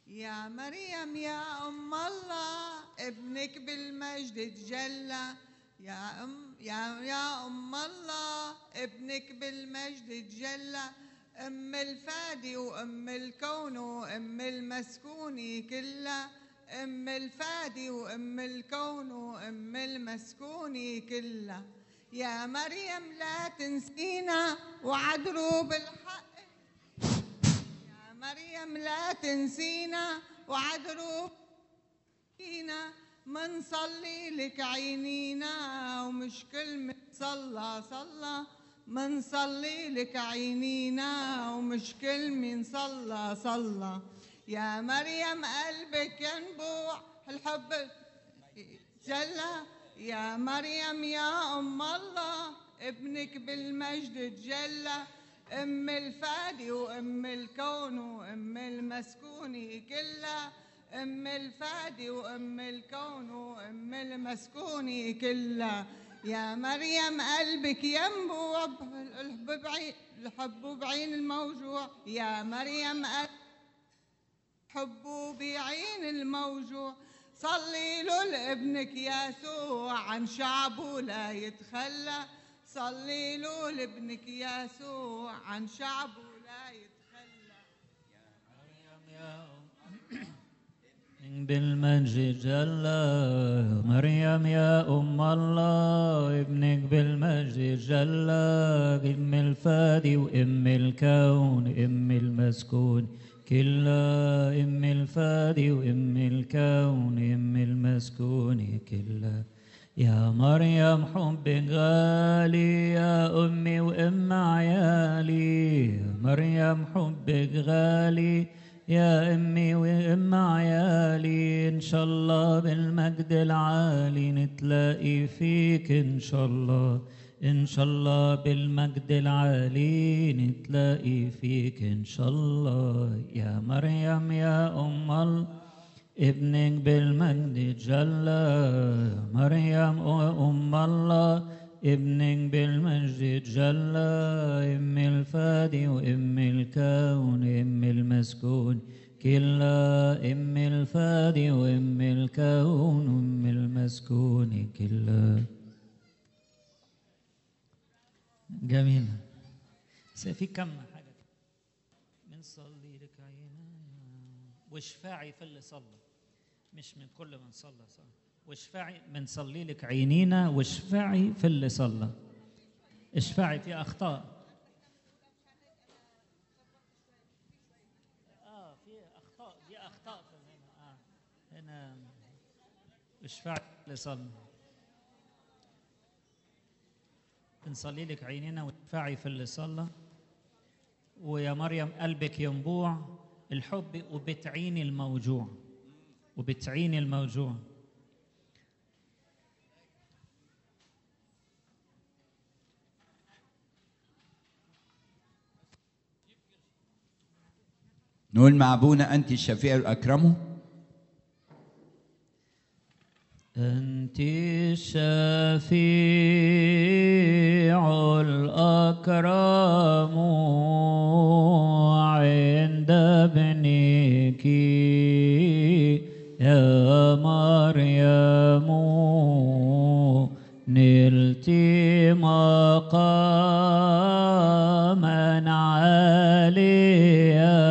يا مريم يا أم الله ابنك بالمجد تجلى يا أم يا يا أم الله ابنك بالمجد تجلى أم الفادي وأم الكون وأم المسكون كلها أم الفادي وأم الكون وأم المسكون كلها يا مريم لا تنسينا وعدروا بالحق يا مريم لا تنسينا وعدروا فينا منصلي لك عينينا ومش كلمة صلى صلى منصلي لك عينينا ومش كلمة صلى صلى يا مريم قلبك ينبوع الحب جلى يا مريم يا أم الله ابنك بالمجد تجلى أم الفادي وأم الكون وأم المسكون كلها أم الفادي وأم الكون وأم المسكون كلها يا مريم قلبك ينبوع الحب بعين الحب بعين الموجوع يا مريم حبه بعين الموجوع صلي له لابنك يسوع عن شعبه لا يتخلى صلي له لابنك يسوع عن شعبه لا يتخلى يا مريم يا بالمجد جلى مريم يا أم الله ابنك بالمجد جلى أم الفادي وأم الكون أم المسكون كلا أم الفادي وأم الكون أم المسكون كلا يا مريم حبك غالي يا أمي وأم عيالي يا مريم حبك غالي يا أمي وأم عيالي إن شاء الله بالمجد العالي نتلاقي فيك إن شاء الله إن شاء الله بالمجد العالي نتلاقي فيك إن شاء الله يا مريم يا أم الله ابنك بالمجد جلى مريم أم الله ابنك بالمجد جلى ام الفادي وام الكون ام المسكون كلا ام الفادي وام الكون ام المسكون كلا جميل في كم حاجة بنصلي لك عينا واشفعي في اللي صلى مش من كل من صلى صلى واشفعي بنصلي لك عينينا واشفعي في اللي صلى اشفعي في اخطاء اه في اخطاء دي اخطاء في هنا اه هنا اشفعي في اللي صلى بنصلي لك عينينا واشفعي في اللي صلى ويا مريم قلبك ينبوع الحب وبتعيني الموجوع وبتعيني الموجوع نقول مع ابونا انت الشفيع الاكرم أنت الشفيع الأكرم عند ابنك يا مريم نلت مقاما عاليا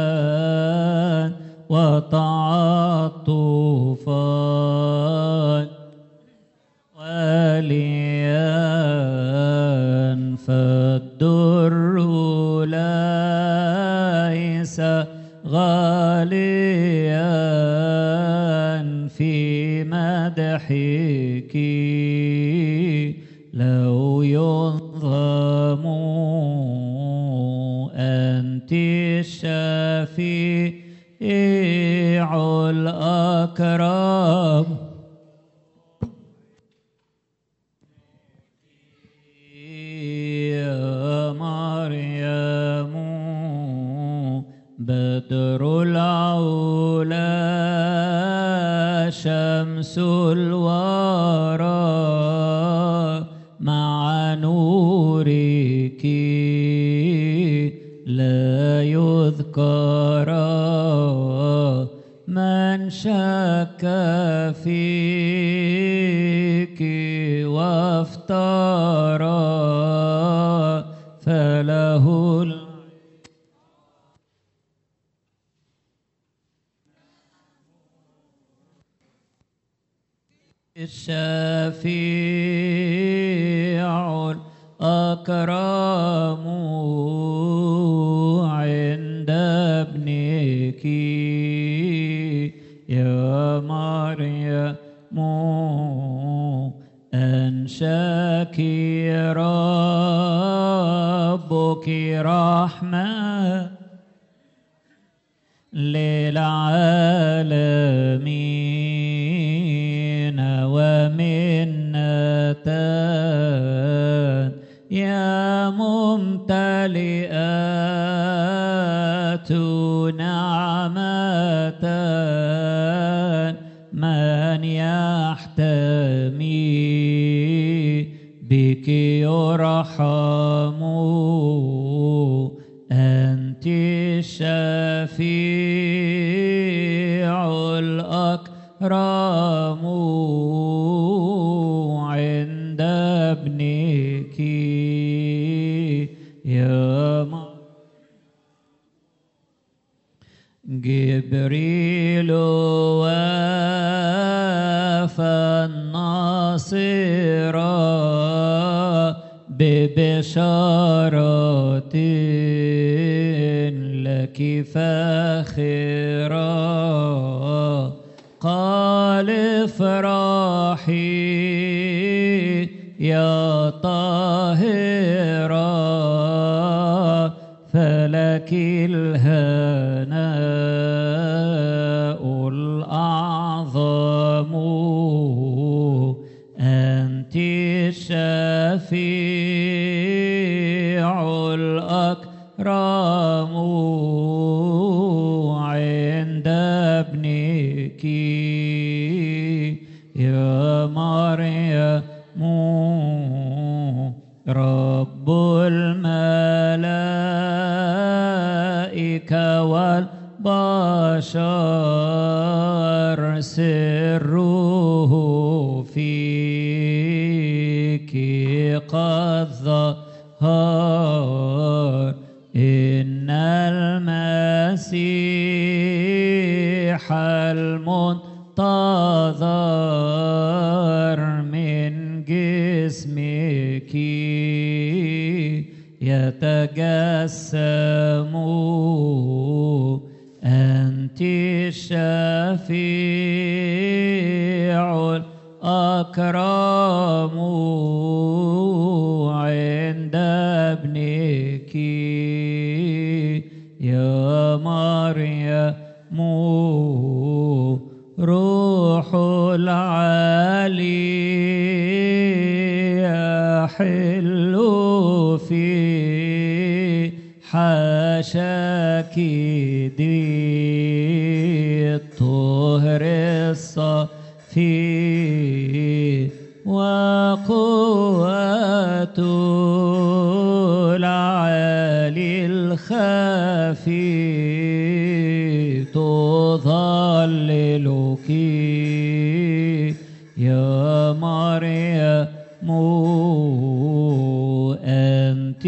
وتعطفا وليا فالدر ليس غاليا في مدحك لو ينظم أنت الشفيع الأكرم يا مريم بدر العلا شمس الورى مع نورك لا يذكر شك فيك وافترى فله العين الشفيع الأكرم عند ابنك يا مريم أنشاك ربك رحمة للعالمين ومنة يا ممتلئات نعمة من يحتمي بك يرحم أنت الشفيع الأكرم عند ابنك يا مريم جبريل وافى الناصر ببشارة لك فاخرة قال افرحي يا طاهرة فلك الهناء الأعظم أنت الشفيع الأكرم عند ابنك يا مريم رب الملائكة والبشر سره فيك قد ظهر إن المسيح المنتظر من جسمك يتجسم أنت الشفيع الأكرم عند ابنك يا مريم روح العالي يحل في حاشاك دي الطهر الصفي وقوة العالي الخفي تظللك يا مريم أنت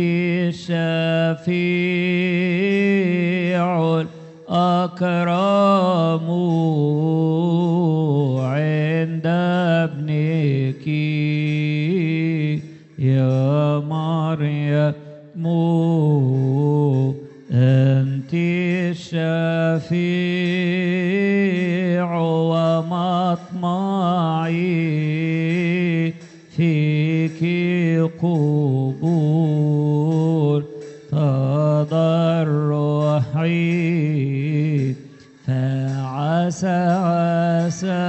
الشفيع الأكرم عند ابنك يا مريم أنت الشفيع ومطمعي فيك قبول تضرعي فعسى عسى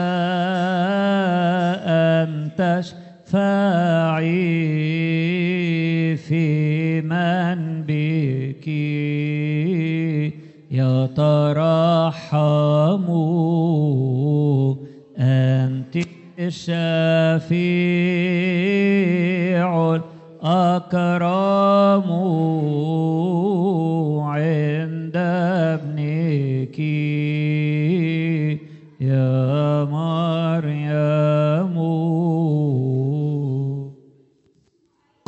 أن تشفعي في من بك يترحم أنت الشفيع الأكرم عند ابنك يا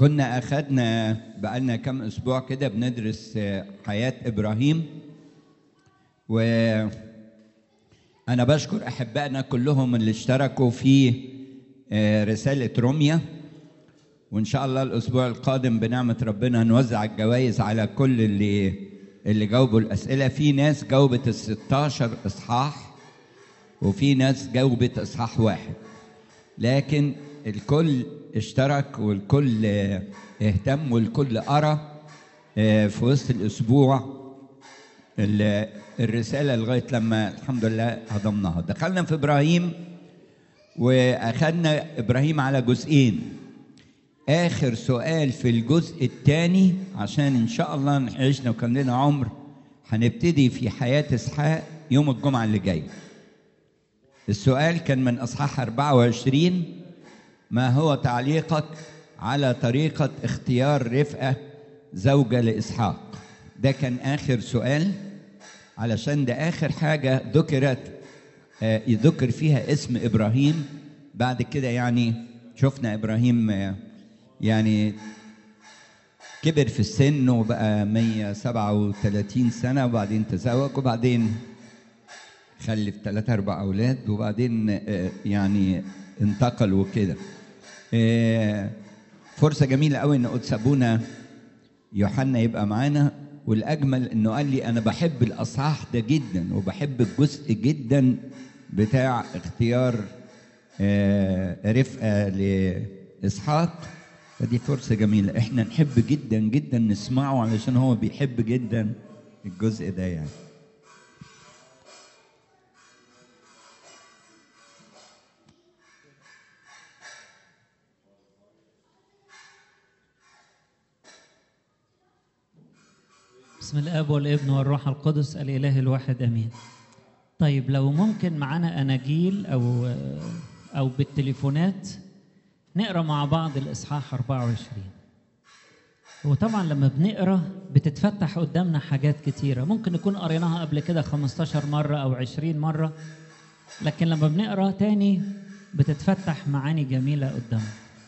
كنا أخدنا بقالنا كم أسبوع كده بندرس آه، حياة إبراهيم وأنا بشكر أحبائنا كلهم اللي اشتركوا في آه، رسالة روميا وإن شاء الله الأسبوع القادم بنعمة ربنا هنوزع الجوائز على كل اللي اللي جاوبوا الأسئلة في ناس جاوبت ال 16 إصحاح وفي ناس جاوبت إصحاح واحد لكن الكل اشترك والكل آه، اهتم والكل قرا آه، في وسط الاسبوع ال- الرساله لغايه لما الحمد لله هضمناها دخلنا في ابراهيم واخذنا ابراهيم على جزئين اخر سؤال في الجزء الثاني عشان ان شاء الله نعيشنا وكان لنا عمر هنبتدي في حياه اسحاق يوم الجمعه اللي جاي السؤال كان من اصحاح 24 ما هو تعليقك على طريقة اختيار رفقة زوجة لإسحاق ده كان آخر سؤال علشان ده آخر حاجة ذكرت آه، يذكر فيها اسم إبراهيم بعد كده يعني شفنا إبراهيم آه، يعني كبر في السن وبقى 137 سنة وبعدين تزوج وبعدين خلف ثلاثة أربع أولاد وبعدين آه، يعني انتقل وكده آه، فرصة جميلة قوي إن قدس أبونا يوحنا يبقى معانا والأجمل إنه قال لي أنا بحب الأصحاح ده جدا وبحب الجزء جدا بتاع اختيار آه، رفقة لإسحاق فدي فرصة جميلة إحنا نحب جدا جدا نسمعه علشان هو بيحب جدا الجزء ده يعني بسم الاب والابن والروح القدس الاله الواحد امين طيب لو ممكن معانا اناجيل او او بالتليفونات نقرا مع بعض الاصحاح 24 وطبعا لما بنقرا بتتفتح قدامنا حاجات كتيره ممكن نكون قريناها قبل كده 15 مره او 20 مره لكن لما بنقرا تاني بتتفتح معاني جميله قدامنا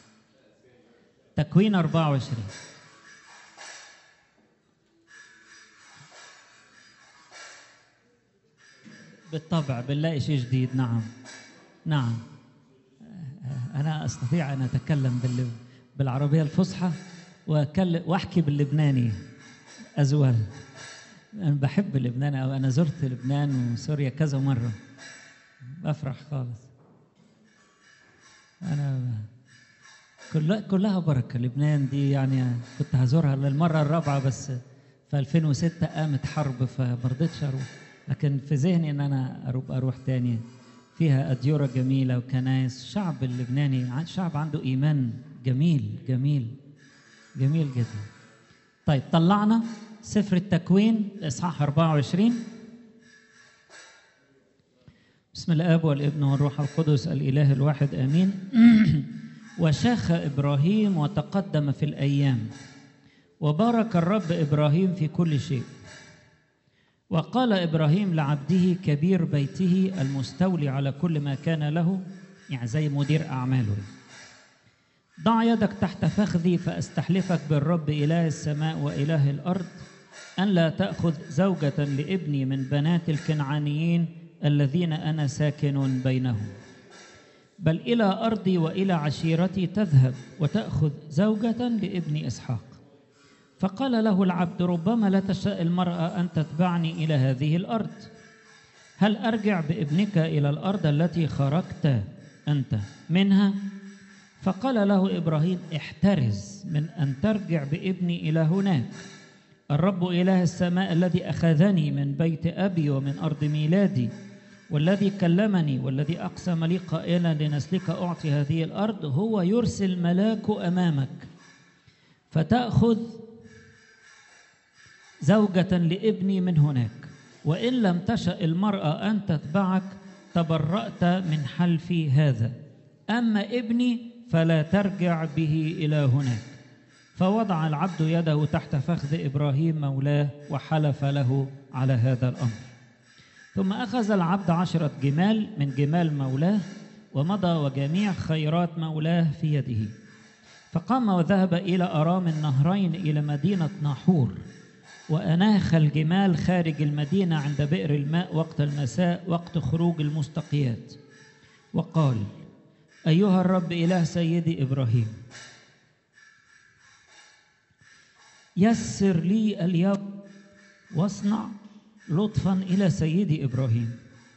تكوين 24 بالطبع بنلاقي شيء جديد نعم نعم أنا أستطيع أن أتكلم بال- بالعربية الفصحى وأكل- وأحكي باللبناني أزول أنا بحب لبنان أو أنا زرت لبنان وسوريا كذا مرة بفرح خالص أنا كلها كلها بركة لبنان دي يعني كنت هزورها للمرة الرابعة بس في 2006 قامت حرب فما رضيتش أروح لكن في ذهني إن أنا أروح أروح تاني فيها أديرة جميلة وكنايس الشعب اللبناني ع- شعب عنده إيمان جميل جميل جميل جدا طيب طلعنا سفر التكوين إصحاح 24 بسم الاب والابن والروح القدس الاله الواحد امين وشاخ ابراهيم وتقدم في الايام وبارك الرب ابراهيم في كل شيء وقال ابراهيم لعبده كبير بيته المستولي على كل ما كان له يعني زي مدير اعماله ضع يدك تحت فخذي فاستحلفك بالرب اله السماء واله الارض ان لا تاخذ زوجه لابني من بنات الكنعانيين الذين انا ساكن بينهم بل الى ارضي والى عشيرتي تذهب وتاخذ زوجه لابن اسحاق فقال له العبد ربما لا تشاء المراه ان تتبعني الى هذه الارض هل ارجع بابنك الى الارض التي خرجت انت منها فقال له ابراهيم احترز من ان ترجع بابني الى هناك الرب اله السماء الذي اخذني من بيت ابي ومن ارض ميلادي والذي كلمني والذي اقسم لي قائلا لنسلك اعطي هذه الارض هو يرسل ملاك امامك فتاخذ زوجة لابني من هناك وإن لم تشأ المرأة أن تتبعك تبرأت من حلفي هذا أما ابني فلا ترجع به إلى هناك فوضع العبد يده تحت فخذ إبراهيم مولاه وحلف له على هذا الأمر ثم أخذ العبد عشرة جمال من جمال مولاه ومضى وجميع خيرات مولاه في يده فقام وذهب إلى أرام النهرين إلى مدينة ناحور وأناخ الجمال خارج المدينة عند بئر الماء وقت المساء وقت خروج المستقيات وقال أيها الرب إله سيدي إبراهيم يسر لي اليوم واصنع لطفا إلى سيدي إبراهيم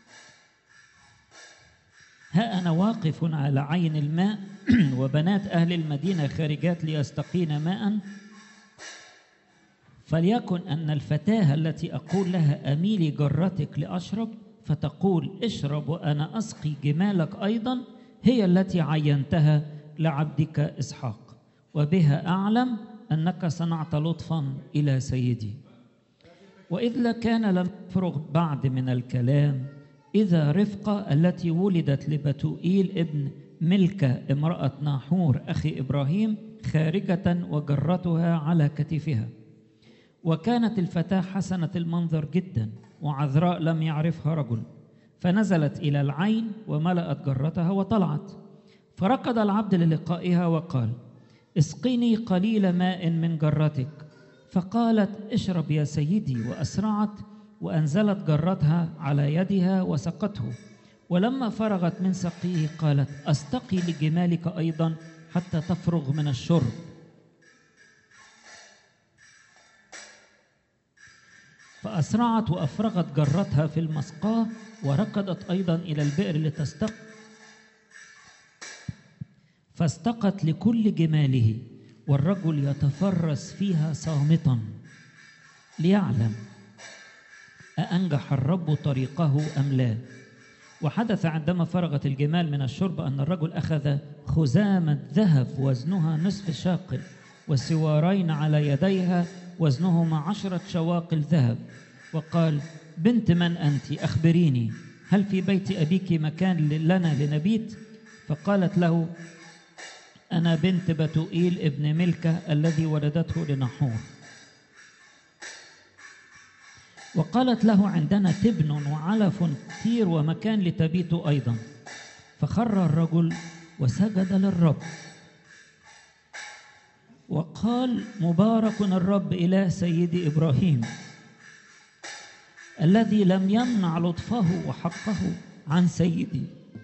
ها أنا واقف على عين الماء وبنات أهل المدينة خارجات ليستقين ماء فليكن أن الفتاة التي أقول لها أميلي جرتك لأشرب فتقول اشرب وأنا أسقي جمالك أيضا هي التي عينتها لعبدك إسحاق وبها أعلم أنك صنعت لطفا إلى سيدي وإذ لكان لم يفرغ بعد من الكلام إذا رفقة التي ولدت لبتوئيل ابن ملكة امرأة ناحور أخي إبراهيم خارجة وجرتها على كتفها وكانت الفتاة حسنة المنظر جدا وعذراء لم يعرفها رجل فنزلت إلى العين وملأت جرتها وطلعت فركض العبد للقائها وقال اسقني قليل ماء من جرتك فقالت اشرب يا سيدي وأسرعت وأنزلت جرتها على يدها وسقته ولما فرغت من سقيه قالت أستقي لجمالك أيضا حتى تفرغ من الشرب فأسرعت وأفرغت جرتها في المسقاة وركضت أيضا إلى البئر لتستق فاستقت لكل جماله والرجل يتفرس فيها صامتا ليعلم أأنجح الرب طريقه أم لا وحدث عندما فرغت الجمال من الشرب أن الرجل أخذ خزامة ذهب وزنها نصف شاقل وسوارين على يديها وزنهما عشرة شواقل ذهب وقال بنت من أنت أخبريني هل في بيت أبيك مكان لنا لنبيت فقالت له أنا بنت بتوئيل ابن ملكة الذي ولدته لنحور وقالت له عندنا تبن وعلف كثير ومكان لتبيت أيضا فخر الرجل وسجد للرب وقال مبارك الرب إله سيدي إبراهيم الذي لم يمنع لطفه وحقه عن سيدي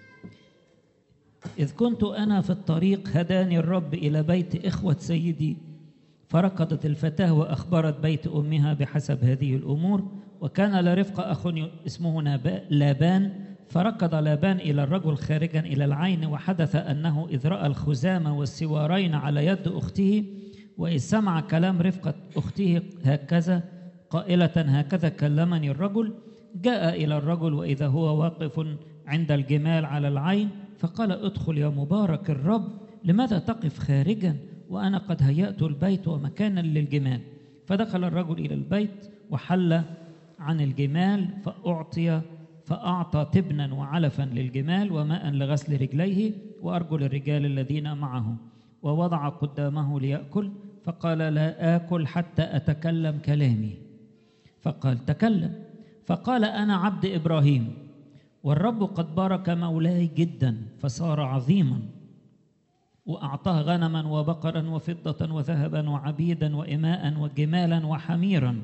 إذ كنت أنا في الطريق هداني الرب إلى بيت إخوة سيدي فركضت الفتاة وأخبرت بيت أمها بحسب هذه الأمور وكان لرفقة أخ اسمه لابان فركض لابان إلى الرجل خارجا إلى العين وحدث أنه إذ رأى الخزامة والسوارين على يد أخته وإذ سمع كلام رفقة أخته هكذا قائلة هكذا كلمني الرجل جاء إلى الرجل وإذا هو واقف عند الجمال على العين فقال ادخل يا مبارك الرب لماذا تقف خارجا وأنا قد هيأت البيت ومكانا للجمال فدخل الرجل إلى البيت وحل عن الجمال فأعطي فأعطى تبنا وعلفا للجمال وماء لغسل رجليه وأرجل الرجال الذين معه ووضع قدامه ليأكل فقال لا آكل حتى أتكلم كلامي فقال تكلم فقال أنا عبد إبراهيم والرب قد بارك مولاي جدا فصار عظيما وأعطاه غنما وبقرا وفضة وذهبا وعبيدا وإماء وجمالا وحميرا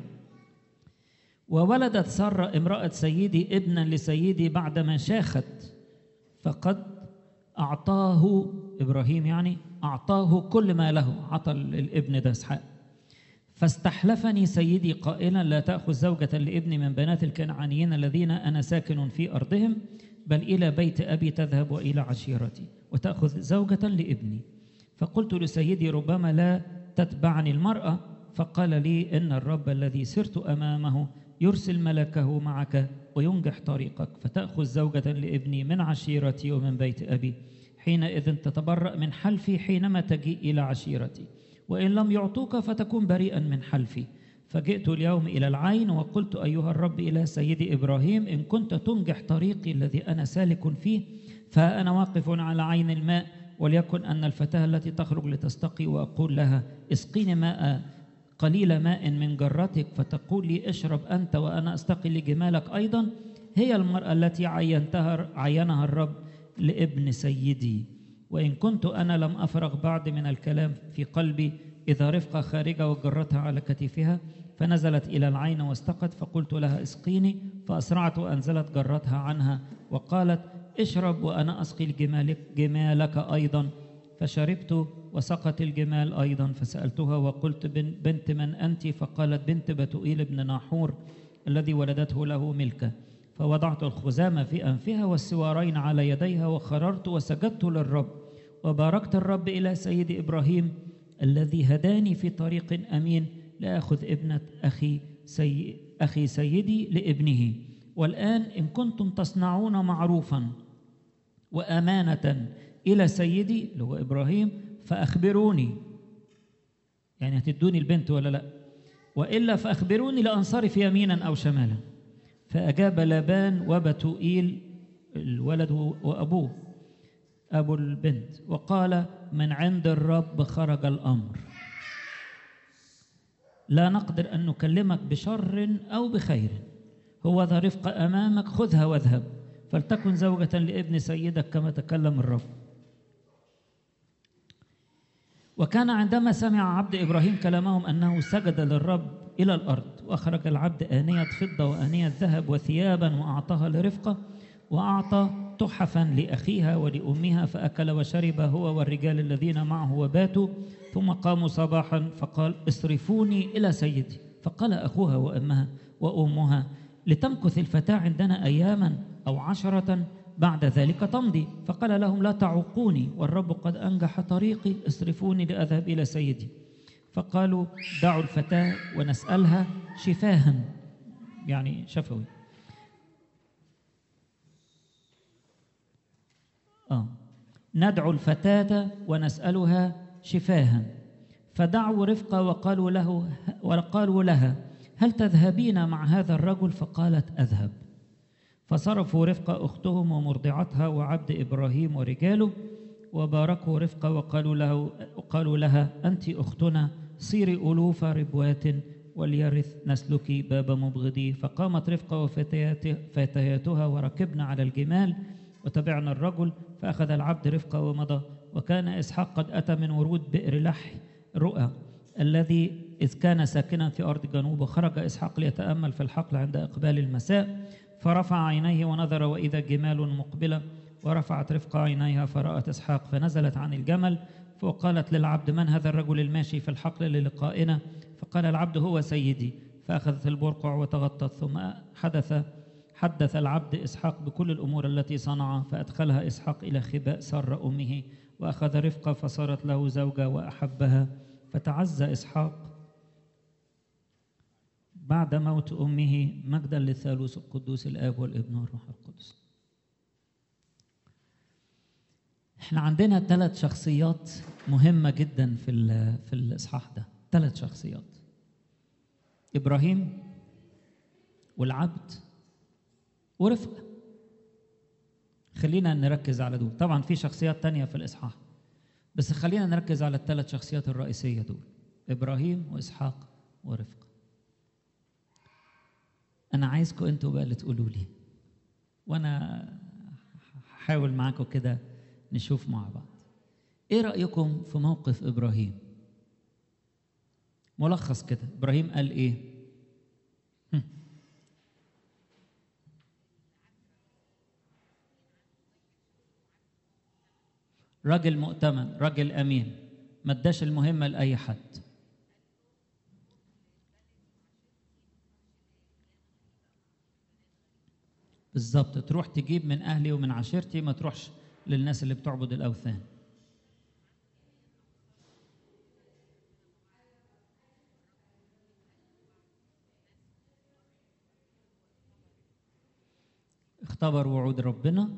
وولدت سارة امرأة سيدي ابنا لسيدي بعدما شاخت فقد أعطاه إبراهيم يعني أعطاه كل ما له عطى الابن ده إسحاق فاستحلفني سيدي قائلا لا تأخذ زوجة لابني من بنات الكنعانيين الذين أنا ساكن في أرضهم بل إلى بيت أبي تذهب وإلى عشيرتي وتأخذ زوجة لابني فقلت لسيدي ربما لا تتبعني المرأة فقال لي إن الرب الذي سرت أمامه يرسل ملكه معك وينجح طريقك فتأخذ زوجة لابني من عشيرتي ومن بيت أبي حينئذ تتبرأ من حلفي حينما تجيء إلى عشيرتي وإن لم يعطوك فتكون بريئا من حلفي فجئت اليوم إلى العين وقلت أيها الرب إلى سيدي إبراهيم إن كنت تنجح طريقي الذي أنا سالك فيه فأنا واقف على عين الماء وليكن أن الفتاة التي تخرج لتستقي وأقول لها اسقيني ماء قليل ماء من جرتك فتقول لي اشرب أنت وأنا أستقي لجمالك أيضا هي المرأة التي عينتها عينها الرب لابن سيدي وإن كنت أنا لم أفرغ بعد من الكلام في قلبي إذا رفقة خارجة وجرتها على كتفها فنزلت إلى العين واستقت فقلت لها اسقيني فأسرعت وأنزلت جرتها عنها وقالت اشرب وأنا أسقي الجمال جمالك أيضا فشربت وسقت الجمال أيضا فسألتها وقلت بن- بنت من أنت فقالت بنت بتوئيل بن ناحور الذي ولدته له ملكة فوضعت الخزامة في أنفها والسوارين على يديها وخررت وسجدت للرب وباركت الرب إلى سيدي إبراهيم الذي هداني في طريق أمين لآخذ ابنة أخي سي أخي سيدي لابنه والآن إن كنتم تصنعون معروفا وأمانة إلى سيدي اللي هو إبراهيم فأخبروني يعني هتدوني البنت ولا لا وإلا فأخبروني لأنصرف يمينا أو شمالا فأجاب لابان وبتوئيل الولد وأبوه أبو البنت وقال من عند الرب خرج الأمر لا نقدر أن نكلمك بشر أو بخير هو ذا رفقة أمامك خذها واذهب فلتكن زوجة لابن سيدك كما تكلم الرب وكان عندما سمع عبد إبراهيم كلامهم أنه سجد للرب إلى الأرض وأخرج العبد آنية فضة وآنية ذهب وثيابا وأعطاها لرفقة وأعطى تحفا لأخيها ولأمها فأكل وشرب هو والرجال الذين معه وباتوا ثم قاموا صباحا فقال اصرفوني إلى سيدي فقال أخوها وأمها وأمها لتمكث الفتاة عندنا أياما أو عشرة بعد ذلك تمضي فقال لهم لا تعوقوني والرب قد أنجح طريقي اصرفوني لأذهب إلى سيدي فقالوا دعوا الفتاة ونسألها شفاها يعني شفوي آه. ندعو الفتاة ونسألها شفاها فدعوا رفقة وقالوا له وقالوا لها هل تذهبين مع هذا الرجل فقالت أذهب فصرفوا رفقة أختهم ومرضعتها وعبد إبراهيم ورجاله وباركوا رفقة وقالوا له قالوا لها أنت أختنا صيري ألوف ربوات وليرث نسلك باب مبغضي فقامت رفقة وفتياتها وركبنا على الجمال وتبعنا الرجل فأخذ العبد رفقة ومضى وكان إسحاق قد أتى من ورود بئر لح رؤى الذي إذ كان ساكنا في أرض جنوب وخرج إسحاق ليتأمل في الحقل عند إقبال المساء فرفع عينيه ونظر وإذا جمال مقبلة ورفعت رفقة عينيها فرأت إسحاق فنزلت عن الجمل وقالت للعبد من هذا الرجل الماشي في الحقل للقائنا فقال العبد هو سيدي فأخذت البرقع وتغطت ثم حدث حدث العبد إسحاق بكل الأمور التي صنعها فأدخلها إسحاق إلى خباء سر أمه وأخذ رفقة فصارت له زوجة وأحبها فتعزى إسحاق بعد موت أمه مجدا للثالوث القدوس الآب والابن والروح القدس احنا عندنا ثلاث شخصيات مهمة جدا في في الإصحاح ده ثلاث شخصيات إبراهيم والعبد ورفقة خلينا نركز على دول طبعا في شخصيات تانية في الإصحاح بس خلينا نركز على الثلاث شخصيات الرئيسية دول إبراهيم وإسحاق ورفقة أنا عايزكم أنتوا بقى اللي تقولوا لي وأنا هحاول معاكم كده نشوف مع بعض إيه رأيكم في موقف إبراهيم ملخص كده إبراهيم قال إيه هم. راجل مؤتمن راجل أمين ما اداش المهمة لأي حد بالظبط تروح تجيب من اهلي ومن عشيرتي ما تروحش للناس اللي بتعبد الاوثان اختبر وعود ربنا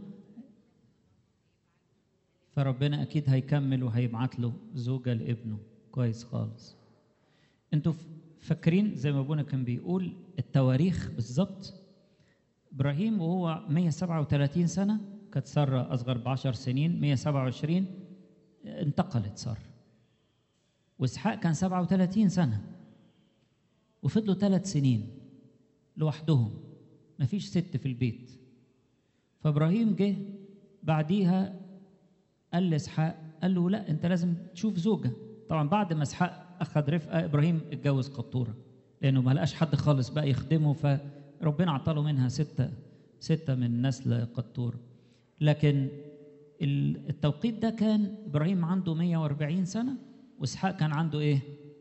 فربنا اكيد هيكمل وهيبعت له زوجه لابنه كويس خالص انتوا فاكرين زي ما ابونا كان بيقول التواريخ بالظبط ابراهيم وهو 137 سنه كانت ساره اصغر ب 10 سنين 127 انتقلت ساره واسحاق كان 37 سنه وفضلوا ثلاث سنين لوحدهم مفيش ست في البيت فابراهيم جه بعديها قال لاسحاق قال له لا انت لازم تشوف زوجه طبعا بعد ما اسحاق اخذ رفقه ابراهيم اتجوز قطوره لانه ما لقاش حد خالص بقى يخدمه فربنا اعطاله منها سته سته من نسل قطور لكن ال- التوقيت ده كان ابراهيم عنده 140 سنه واسحاق كان عنده ايه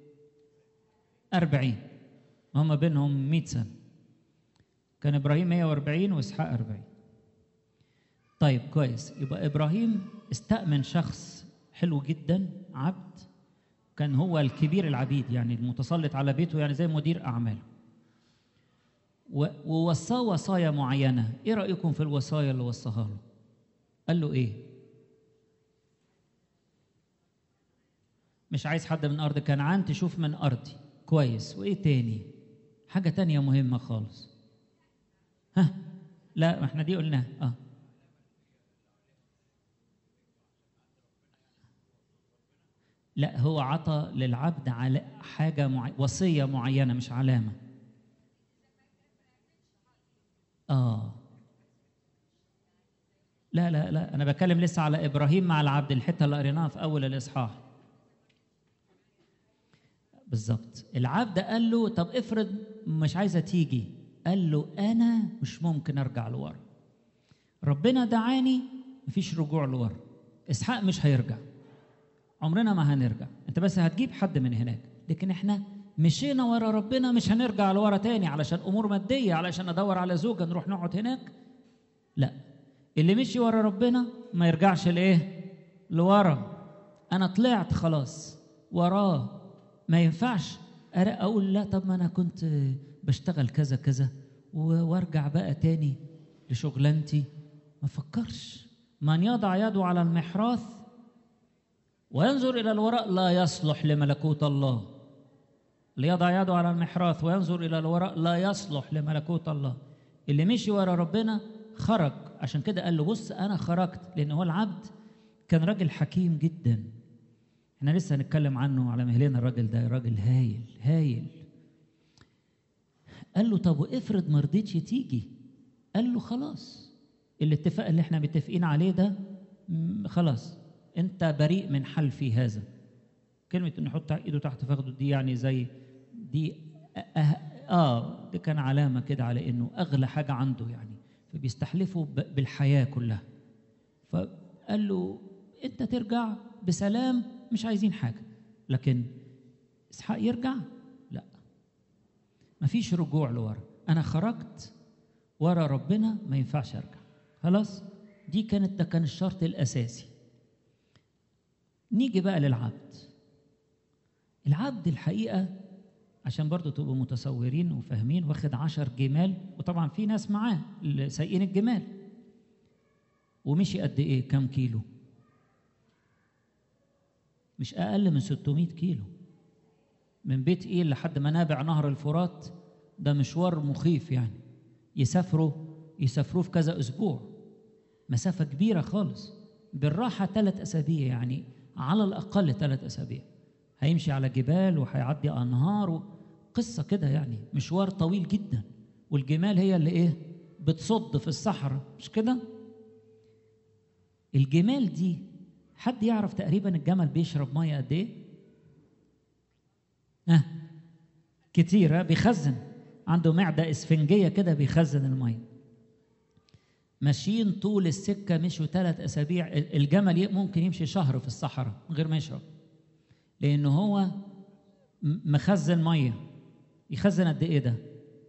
40 هما بينهم 100 سنه كان ابراهيم 140 واسحاق 40 طيب كويس يبقى ابراهيم استأمن شخص حلو جدا عبد كان هو الكبير العبيد يعني المتسلط على بيته يعني زي مدير اعماله و- ووصاه وصايا معينه ايه رايكم في الوصايا اللي وصاها له قال له ايه مش عايز حد من ارض كنعان تشوف من ارضي كويس وايه تاني حاجه تانية مهمه خالص ها لا ما احنا دي قلناها اه لا هو عطى للعبد على حاجة معي... وصية معينة مش علامة آه لا لا لا أنا بتكلم لسه على إبراهيم مع العبد الحتة اللي قريناها في أول الإصحاح بالظبط العبد قال له طب افرض مش عايزة تيجي قال له أنا مش ممكن أرجع لورا ربنا دعاني مفيش رجوع لورا إسحاق مش هيرجع عمرنا ما هنرجع انت بس هتجيب حد من هناك لكن احنا مشينا ورا ربنا مش هنرجع لورا تاني علشان امور ماديه علشان ادور على زوجه نروح نقعد هناك لا اللي مشي ورا ربنا ما يرجعش لايه لورا انا طلعت خلاص وراه ما ينفعش أرا- اقول لا طب ما انا كنت بشتغل كذا كذا و- وارجع بقى تاني لشغلانتي ما فكرش من يضع يده على المحراث وينظر إلى الوراء لا يصلح لملكوت الله ليضع يده على المحراث وينظر إلى الوراء لا يصلح لملكوت الله اللي مشي ورا ربنا خرج عشان كده قال له بص أنا خرجت لأن هو العبد كان راجل حكيم جدا احنا لسه هنتكلم عنه على مهلنا الراجل ده راجل هايل هايل قال له طب وافرض ما رضيتش تيجي قال له خلاص الاتفاق اللي احنا متفقين عليه ده م- خلاص انت بريء من حلفي هذا كلمة انه يحط ايده تحت فخده دي يعني زي دي اه, آه دي كان علامة كده على انه اغلى حاجة عنده يعني فبيستحلفه ب- بالحياة كلها فقال له انت ترجع بسلام مش عايزين حاجة لكن اسحاق يرجع لا مفيش رجوع لورا انا خرجت ورا ربنا ما ينفعش ارجع خلاص دي كانت ده كان الشرط الاساسي نيجي بقى للعبد العبد الحقيقه عشان برضو تبقوا متصورين وفاهمين واخد عشر جمال وطبعا في ناس معاه اللي سايقين الجمال ومشي قد ايه كام كيلو مش اقل من 600 كيلو من بيت ايه لحد منابع نهر الفرات ده مشوار مخيف يعني يسافروا يسافروه في كذا اسبوع مسافه كبيره خالص بالراحه ثلاث اسابيع يعني على الاقل ثلاث اسابيع هيمشي على جبال وهيعدي انهار قصه كده يعني مشوار طويل جدا والجمال هي اللي ايه بتصد في الصحراء مش كده الجمال دي حد يعرف تقريبا الجمل بيشرب ميه قد ايه ها كتير ها؟ بيخزن عنده معده اسفنجيه كده بيخزن الميه ماشيين طول السكه مشوا ثلاث اسابيع الجمل ي- ممكن يمشي شهر في الصحراء من غير ما يشرب لان هو م- مخزن ميه يخزن قد ايه ده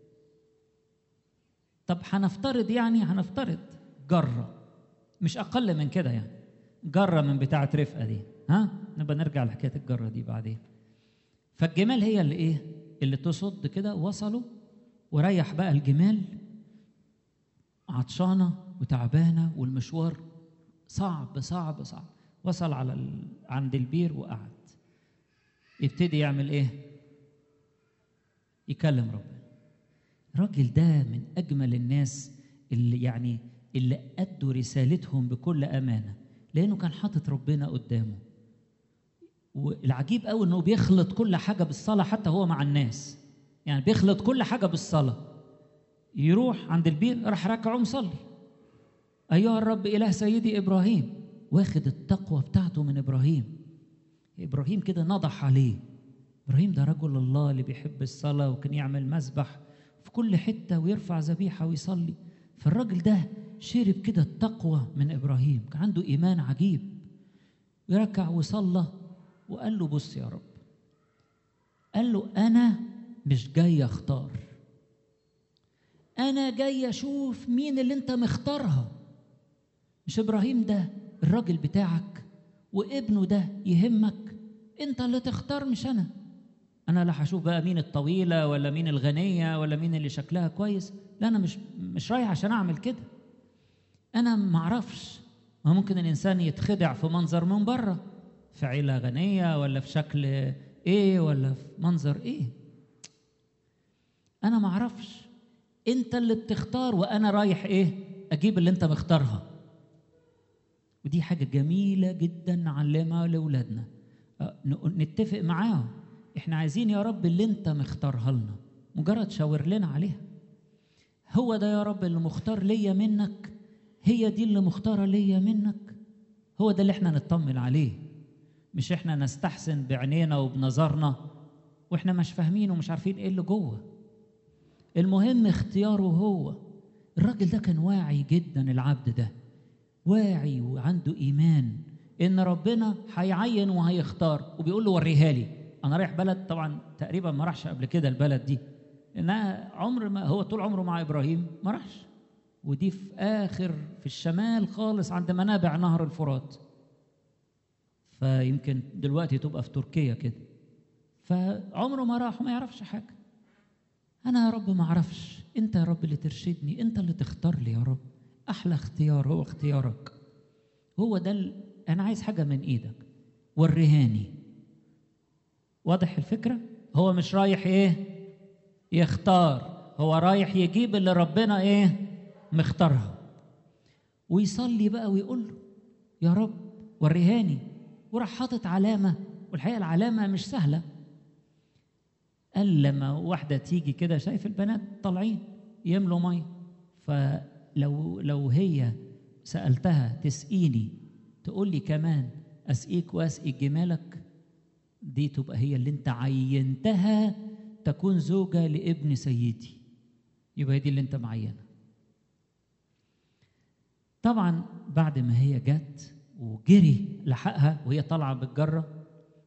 طب هنفترض يعني هنفترض جره مش اقل من كده يعني جره من بتاعه رفقه دي ها نبقى نرجع لحكايه الجره دي بعدين فالجمال هي اللي ايه اللي تصد كده وصلوا وريح بقى الجمال عطشانه وتعبانه والمشوار صعب صعب صعب وصل على ال... عند البير وقعد يبتدي يعمل ايه يكلم ربنا الراجل ده من اجمل الناس اللي يعني اللي ادوا رسالتهم بكل امانه لانه كان حاطط ربنا قدامه والعجيب قوي انه بيخلط كل حاجه بالصلاه حتى هو مع الناس يعني بيخلط كل حاجه بالصلاه يروح عند البير راح راكع ومصلي ايها الرب اله سيدي ابراهيم واخد التقوى بتاعته من ابراهيم ابراهيم كده نضح عليه ابراهيم ده رجل الله اللي بيحب الصلاه وكان يعمل مسبح في كل حته ويرفع ذبيحه ويصلي فالراجل ده شرب كده التقوى من ابراهيم كان عنده ايمان عجيب يركع وصلى وقال له بص يا رب قال له انا مش جاي اختار انا جاي اشوف مين اللي انت مختارها مش ابراهيم ده الراجل بتاعك وابنه ده يهمك انت اللي تختار مش انا انا لا هشوف بقى مين الطويله ولا مين الغنيه ولا مين اللي شكلها كويس لا انا مش مش رايح عشان اعمل كده انا ما اعرفش ما ممكن الانسان يتخدع في منظر من بره في عيله غنيه ولا في شكل ايه ولا في منظر ايه انا ما اعرفش انت اللي بتختار وانا رايح ايه اجيب اللي انت مختارها ودي حاجه جميله جدا نعلمها لاولادنا أه، ن- نتفق معاهم احنا عايزين يا رب اللي انت مختارها لنا مجرد شاور لنا عليها هو ده يا رب اللي مختار ليا منك هي دي اللي مختاره ليا منك هو ده اللي احنا نطمن عليه مش احنا نستحسن بعينينا وبنظرنا واحنا مش فاهمين ومش عارفين ايه اللي جوه المهم اختياره هو الراجل ده كان واعي جدا العبد ده واعي وعنده ايمان ان ربنا هيعين وهيختار وبيقول له وريها لي انا رايح بلد طبعا تقريبا ما راحش قبل كده البلد دي انها عمر ما هو طول عمره مع ابراهيم ما راحش ودي في اخر في الشمال خالص عند منابع نهر الفرات فيمكن دلوقتي تبقى في تركيا كده فعمره ما راح وما يعرفش حاجه انا يا رب ما اعرفش انت يا رب اللي ترشدني انت اللي تختار لي يا رب احلى اختيار هو اختيارك هو ده ال... انا عايز حاجه من ايدك وريهاني واضح الفكره هو مش رايح ايه يختار هو رايح يجيب اللي ربنا ايه مختارها ويصلي بقى ويقول له يا رب وريهاني وراح حاطط علامه والحقيقه العلامه مش سهله قال لما واحده تيجي كده شايف البنات طالعين يملوا ميه فلو لو هي سالتها تسقيني تقول لي كمان اسقيك واسقي جمالك دي تبقى هي اللي انت عينتها تكون زوجة لابن سيدي يبقى هي دي اللي انت معينها طبعا بعد ما هي جت وجري لحقها وهي طالعة بالجرة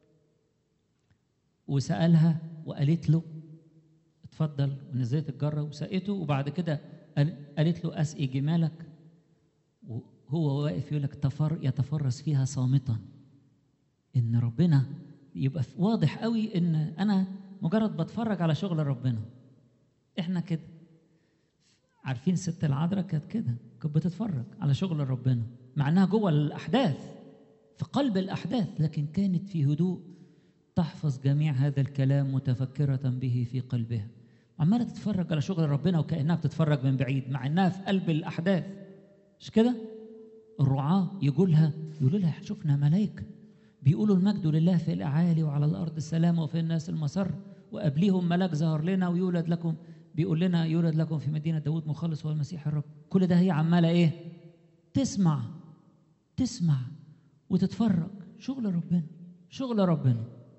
وسألها وقالت له اتفضل ونزلت الجرة وسقته وبعد كده قال- قالت له أسقي جمالك وهو واقف يقول لك تفر يتفرس فيها صامتا ان ربنا يبقى ف- واضح قوي ان انا مجرد بتفرج على شغل ربنا احنا كده عارفين الست العذراء كانت كده كانت بتتفرج على شغل ربنا مع انها جوه الاحداث في قلب الاحداث لكن كانت في هدوء تحفظ جميع هذا الكلام متفكره به في قلبها عماله تتفرج على شغل ربنا وكانها بتتفرج من بعيد مع انها في قلب الاحداث مش كده الرعاة يقول لها يقولوا لها شفنا ملائكة بيقولوا المجد لله في الأعالي وعلى الأرض السلام وفي الناس المسر وقبليهم ملاك ظهر لنا ويولد لكم بيقول لنا يولد لكم في مدينة داود مخلص هو المسيح الرب كل ده هي عمالة إيه تسمع تسمع وتتفرج شغل ربنا شغل ربنا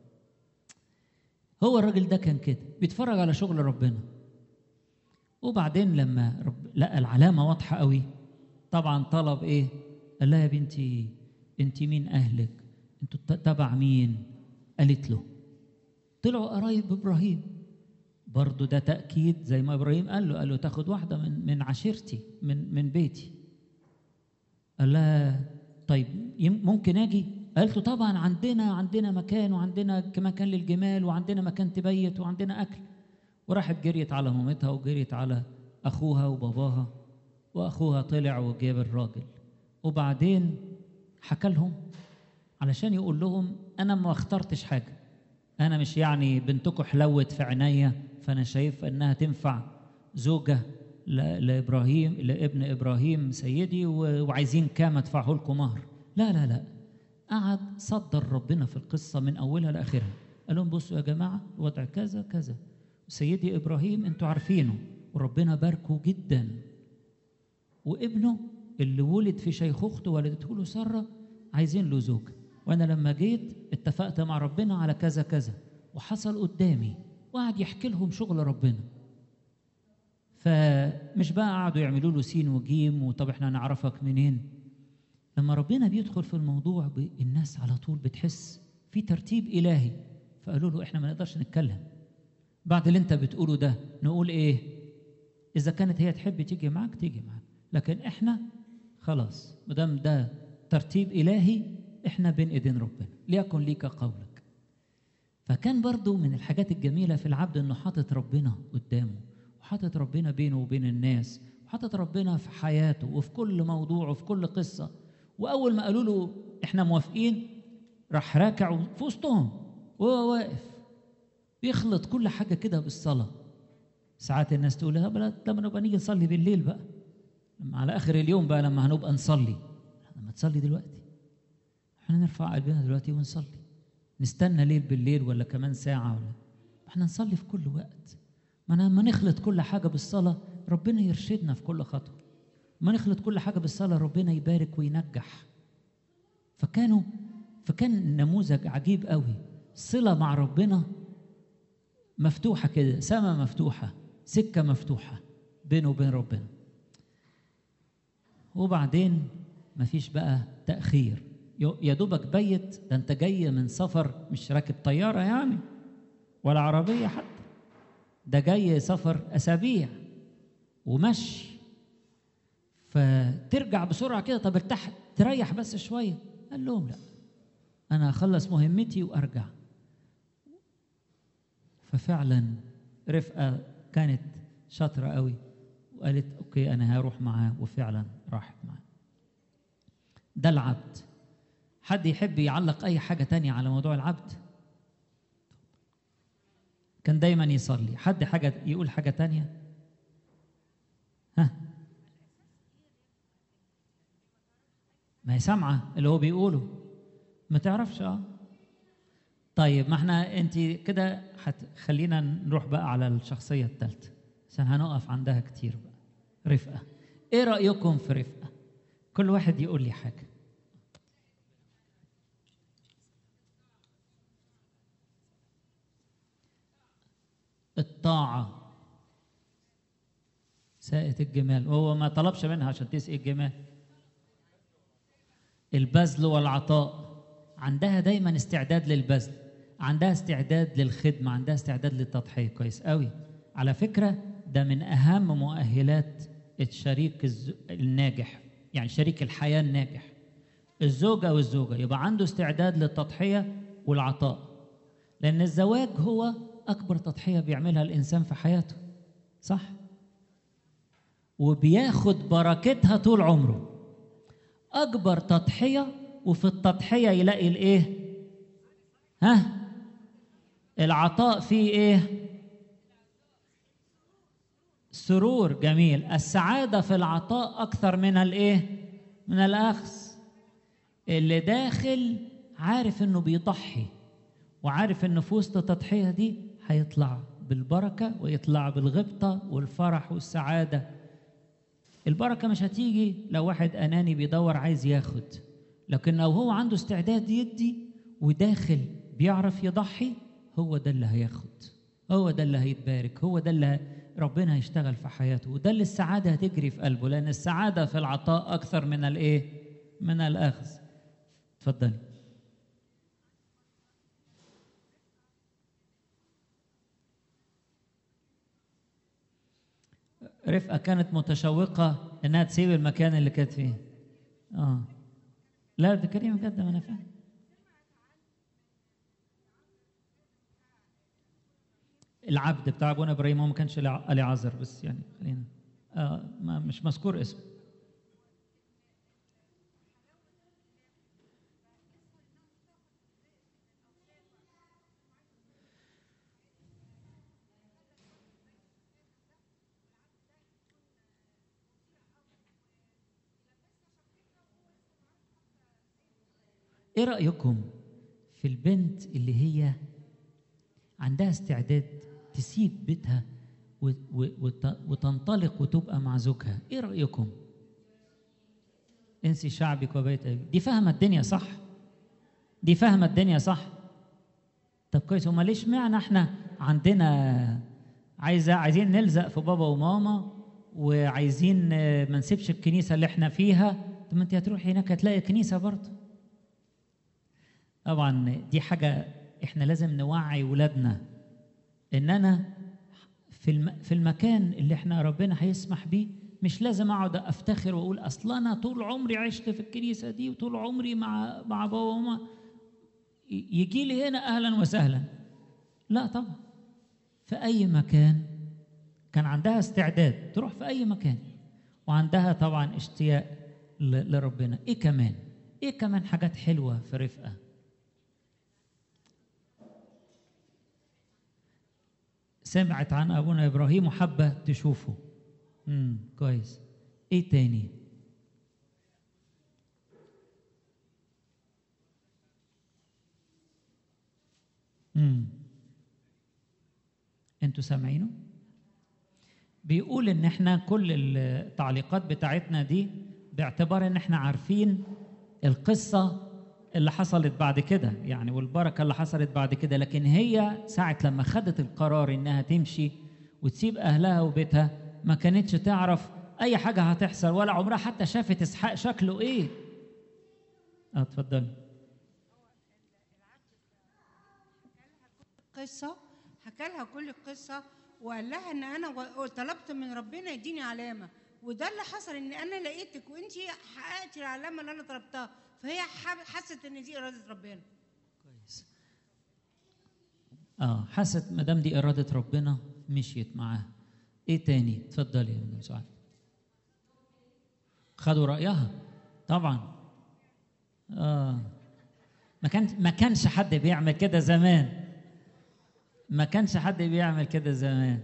هو الراجل ده كان كده بيتفرج على شغل ربنا وبعدين لما رب لقى العلامة واضحة قوي طبعا طلب ايه قال لها يا بنتي انت مين اهلك انتوا ت- تبع مين قالت له طلعوا قرايب ابراهيم برضه ده تاكيد زي ما ابراهيم قال له قال له تاخد واحده من من عشيرتي من من بيتي قال لها طيب يم- ممكن اجي قالت له طبعا عندنا عندنا مكان وعندنا ك- مكان للجمال وعندنا مكان تبيت وعندنا اكل وراحت جريت على مامتها وجريت على اخوها وباباها واخوها طلع وجاب الراجل وبعدين حكى لهم علشان يقول لهم انا ما اخترتش حاجه انا مش يعني بنتكم حلوت في عينيا فانا شايف انها تنفع زوجه ل- لابراهيم لابن ابراهيم سيدي و- وعايزين كام ادفعه لكم مهر لا لا لا قعد صدر ربنا في القصه من اولها لاخرها قال لهم بصوا يا جماعه الوضع كذا كذا سيدي ابراهيم انتوا عارفينه وربنا باركه جدا وابنه اللي ولد في شيخوخته ولدته له ساره عايزين له زوج وانا لما جيت اتفقت مع ربنا على كذا كذا وحصل قدامي وقعد يحكي لهم شغل ربنا فمش بقى قعدوا يعملوا له سين وجيم وطب احنا نعرفك منين لما ربنا بيدخل في الموضوع ب- الناس على طول بتحس في ترتيب إلهي فقالوا له احنا ما نقدرش نتكلم بعد اللي انت بتقوله ده نقول ايه اذا كانت هي تحب تيجي معاك تيجي معاك لكن احنا خلاص ما دام ده ترتيب الهي احنا بين ايدين ربنا ليكن ليك قولك فكان برضو من الحاجات الجميله في العبد انه حاطط ربنا قدامه وحاطط ربنا بينه وبين الناس وحاطط ربنا في حياته وفي كل موضوع وفي كل قصه واول ما قالوا له احنا موافقين راح راكع في وسطهم وهو واقف بيخلط كل حاجه كده بالصلاه ساعات الناس تقول لا بلا لما نبقى نيجي نصلي بالليل بقى لما على اخر اليوم بقى لما هنبقى نصلي لما تصلي دلوقتي احنا نرفع قلبنا دلوقتي ونصلي نستنى ليل بالليل ولا كمان ساعة ولا احنا نصلي في كل وقت ما لما نخلط كل حاجة بالصلاة ربنا يرشدنا في كل خطوة ما نخلط كل حاجة بالصلاة ربنا يبارك وينجح فكانوا فكان نموذج عجيب قوي صلة مع ربنا مفتوحة كده سما مفتوحة سكة مفتوحة بينه وبين ربنا وبعدين مفيش بقى تأخير يو- يا دوبك بيت ده انت جاي من سفر مش راكب طيارة يعني ولا عربية حتى ده جاي سفر أسابيع ومشي فترجع بسرعة كده طب ارتاح تريح بس شوية قال لهم لا أنا أخلص مهمتي وأرجع ففعلا رفقة كانت شاطرة قوي وقالت أوكي أنا هروح معاه وفعلا راحت معاه ده العبد حد يحب يعلق أي حاجة تانية على موضوع العبد كان دايما يصلي حد حاجة يقول حاجة تانية ها ما هي سامعة اللي هو بيقوله ما تعرفش اه طيب ما احنا انت كده خلينا نروح بقى على الشخصية الثالثة عشان هنقف عندها كتير بقى رفقة ايه رأيكم في رفقة كل واحد يقول لي حاجة الطاعة ساقت الجمال وهو ما طلبش منها عشان تسقي الجمال البذل والعطاء عندها دايما استعداد للبذل عندها استعداد للخدمة عندها استعداد للتضحية كويس قوي على فكرة ده من أهم مؤهلات الشريك الز- الناجح يعني شريك الحياة الناجح الزوجة والزوجة يبقى عنده استعداد للتضحية والعطاء لأن الزواج هو أكبر تضحية بيعملها الإنسان في حياته صح؟ وبياخد بركتها طول عمره أكبر تضحية وفي التضحية يلاقي الإيه؟ ها؟ العطاء فيه إيه؟ سرور جميل السعادة في العطاء أكثر من الإيه؟ من الأخذ اللي داخل عارف إنه بيضحي وعارف إنه في وسط التضحية دي هيطلع بالبركة ويطلع بالغبطة والفرح والسعادة البركة مش هتيجي لو واحد أناني بيدور عايز ياخد لكن لو هو عنده استعداد يدي وداخل بيعرف يضحي هو ده اللي هياخد هو ده اللي هيتبارك هو ده اللي ربنا هيشتغل في حياته وده اللي السعادة هتجري في قلبه لأن السعادة في العطاء أكثر من الإيه؟ من الأخذ اتفضلي رفقة كانت متشوقة إنها تسيب المكان اللي كانت فيه آه لا ده كريم بجد ما أنا فاهم العبد بتاع ابونا ابراهيم هو ما كانش علي عذر بس يعني خلينا آه ما مش مذكور اسمه ايه رايكم في البنت اللي هي عندها استعداد تسيب بيتها و- و- وت- وتنطلق وتبقى مع زوجها ايه رايكم انسي شعبك وبيت أبيك دي فاهمة الدنيا صح دي فاهمة الدنيا صح طب كويس امال ليش معنى احنا عندنا عايزة عايزين نلزق في بابا وماما وعايزين آه، ما نسيبش الكنيسة اللي احنا فيها طب ما انت هتروحي هناك هتلاقي كنيسة برضه طبعا دي حاجة احنا لازم نوعي ولادنا ان انا في الم... في المكان اللي احنا ربنا هيسمح بيه مش لازم اقعد افتخر واقول اصل انا طول عمري عشت في الكنيسه دي وطول عمري مع مع بابا وماما ي- يجي لي هنا اهلا وسهلا لا طبعا في اي مكان كان عندها استعداد تروح في اي مكان وعندها طبعا اشتياق ل- لربنا ايه كمان ايه كمان حاجات حلوه في رفقه سمعت عن ابونا ابراهيم وحابه تشوفه امم كويس ايه تاني امم انتوا سامعينه بيقول ان احنا كل التعليقات بتاعتنا دي باعتبار ان احنا عارفين القصه اللي حصلت بعد كده يعني والبركه اللي حصلت بعد كده لكن هي ساعه لما خدت القرار انها تمشي وتسيب اهلها وبيتها ما كانتش تعرف اي حاجه هتحصل ولا عمرها حتى شافت اسحاق شكله ايه اه اتفضلي قصة حكى لها كل القصة وقال لها ان انا و- طلبت من ربنا يديني علامة وده اللي حصل ان انا لقيتك وانت حققتي العلامة اللي انا طلبتها فهي حب- حست ان دي إرادة ربنا كويس اه حست ما دام دي اراده ربنا مشيت معاها ايه تاني اتفضلي يا مدام سعاد خدوا رايها طبعا اه ما كان ما كانش حد بيعمل كده زمان ما كانش حد بيعمل كده زمان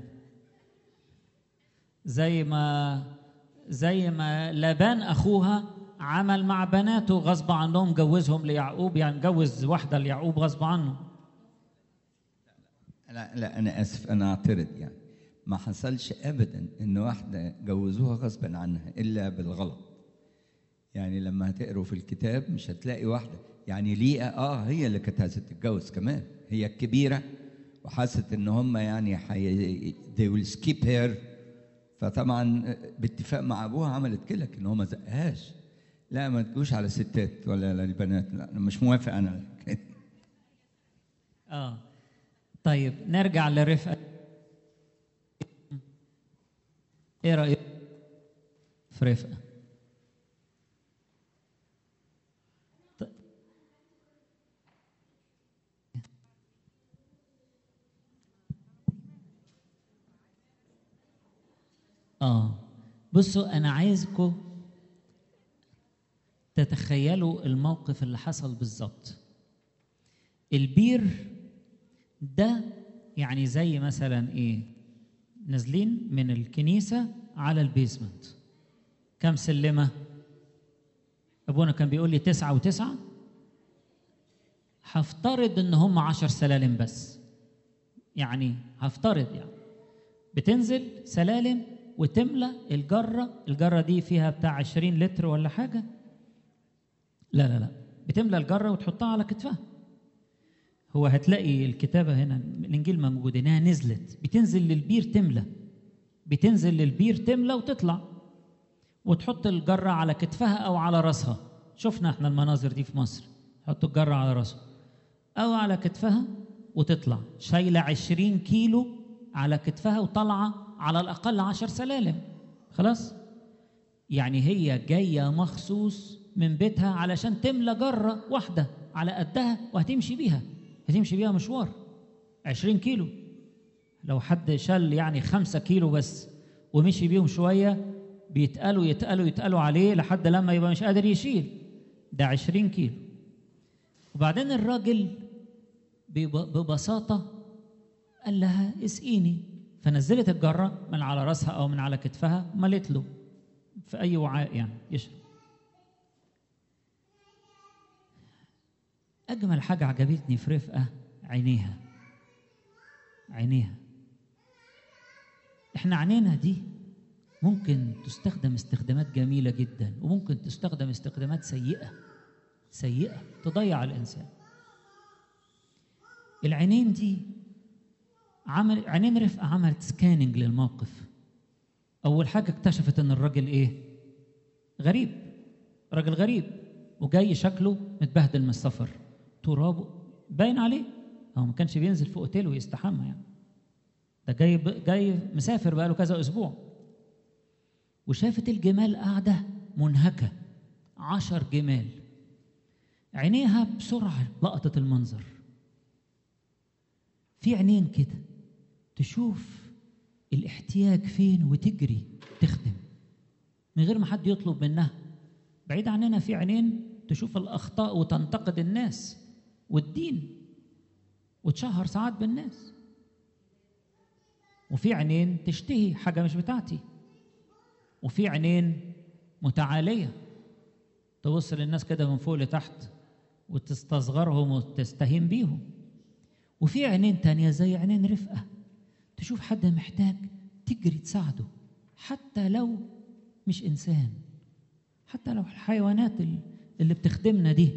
زي ما زي ما لابان اخوها عمل مع بناته غصب عنهم جوزهم ليعقوب يعني جوز واحده ليعقوب غصب عنه لا لا انا اسف انا اعترض يعني ما حصلش ابدا ان واحده جوزوها غصبا عنها الا بالغلط يعني لما هتقروا في الكتاب مش هتلاقي واحده يعني ليئه اه هي اللي كانت عايزه تتجوز كمان هي الكبيره وحست ان هم يعني حي... they will skip her فطبعا باتفاق مع ابوها عملت كده لكن هو ما زقهاش لا ما تجوش على الستات ولا على البنات لا أنا مش موافق انا اه طيب نرجع لرفقه ايه رايك في رفقه ط- اه بصوا انا عايزكم تتخيلوا الموقف اللي حصل بالظبط البير ده يعني زي مثلا ايه نازلين من الكنيسة على البيزمنت كم سلمة أبونا كان بيقول لي تسعة وتسعة هفترض إن هم عشر سلالم بس يعني هفترض يعني بتنزل سلالم وتملى الجرة الجرة دي فيها بتاع 20 لتر ولا حاجة لا لا لا بتملى الجرة وتحطها على كتفها هو هتلاقي الكتابة هنا الإنجيل موجود إنها نزلت بتنزل للبير تملى بتنزل للبير تملى وتطلع وتحط الجرة على كتفها أو على راسها شفنا احنا المناظر دي في مصر حطوا الجرة على راسها أو على كتفها وتطلع شايلة عشرين كيلو على كتفها وطالعة على الأقل عشر سلالم خلاص يعني هي جاية مخصوص من بيتها علشان تملى جرة واحدة على قدها وهتمشي بيها هتمشي بيها مشوار عشرين كيلو لو حد شال يعني خمسة كيلو بس ومشي بيهم شوية بيتقلوا يتقلوا يتقلوا عليه لحد لما يبقى مش قادر يشيل ده عشرين كيلو وبعدين الراجل بب- ببساطة قال لها اسقيني فنزلت الجرة من على راسها أو من على كتفها ملت له في أي وعاء يعني يشرب أجمل حاجة عجبتني في رفقة عينيها عينيها احنا عينينا دي ممكن تستخدم استخدامات جميلة جدا وممكن تستخدم استخدامات سيئة سيئة تضيع الإنسان العينين دي عمل عينين رفقة عملت سكاننج للموقف أول حاجة اكتشفت إن الراجل إيه؟ غريب راجل غريب وجاي شكله متبهدل من السفر ترابه باين عليه هو ما كانش بينزل في اوتيل ويستحمى يعني ده جاي ب... جاي مسافر بقاله كذا اسبوع وشافت الجمال قاعده منهكه عشر جمال عينيها بسرعه لقطت المنظر في عينين كده تشوف الاحتياج فين وتجري تخدم من غير ما حد يطلب منها بعيد عننا في عينين تشوف الاخطاء وتنتقد الناس والدين وتشهر ساعات بالناس وفي عينين تشتهي حاجه مش بتاعتي وفي عينين متعاليه تبص للناس كده من فوق لتحت وتستصغرهم وتستهين بيهم وفي عينين تانية زي عينين رفقة تشوف حد محتاج تجري تساعده حتى لو مش إنسان حتى لو الحيوانات اللي بتخدمنا دي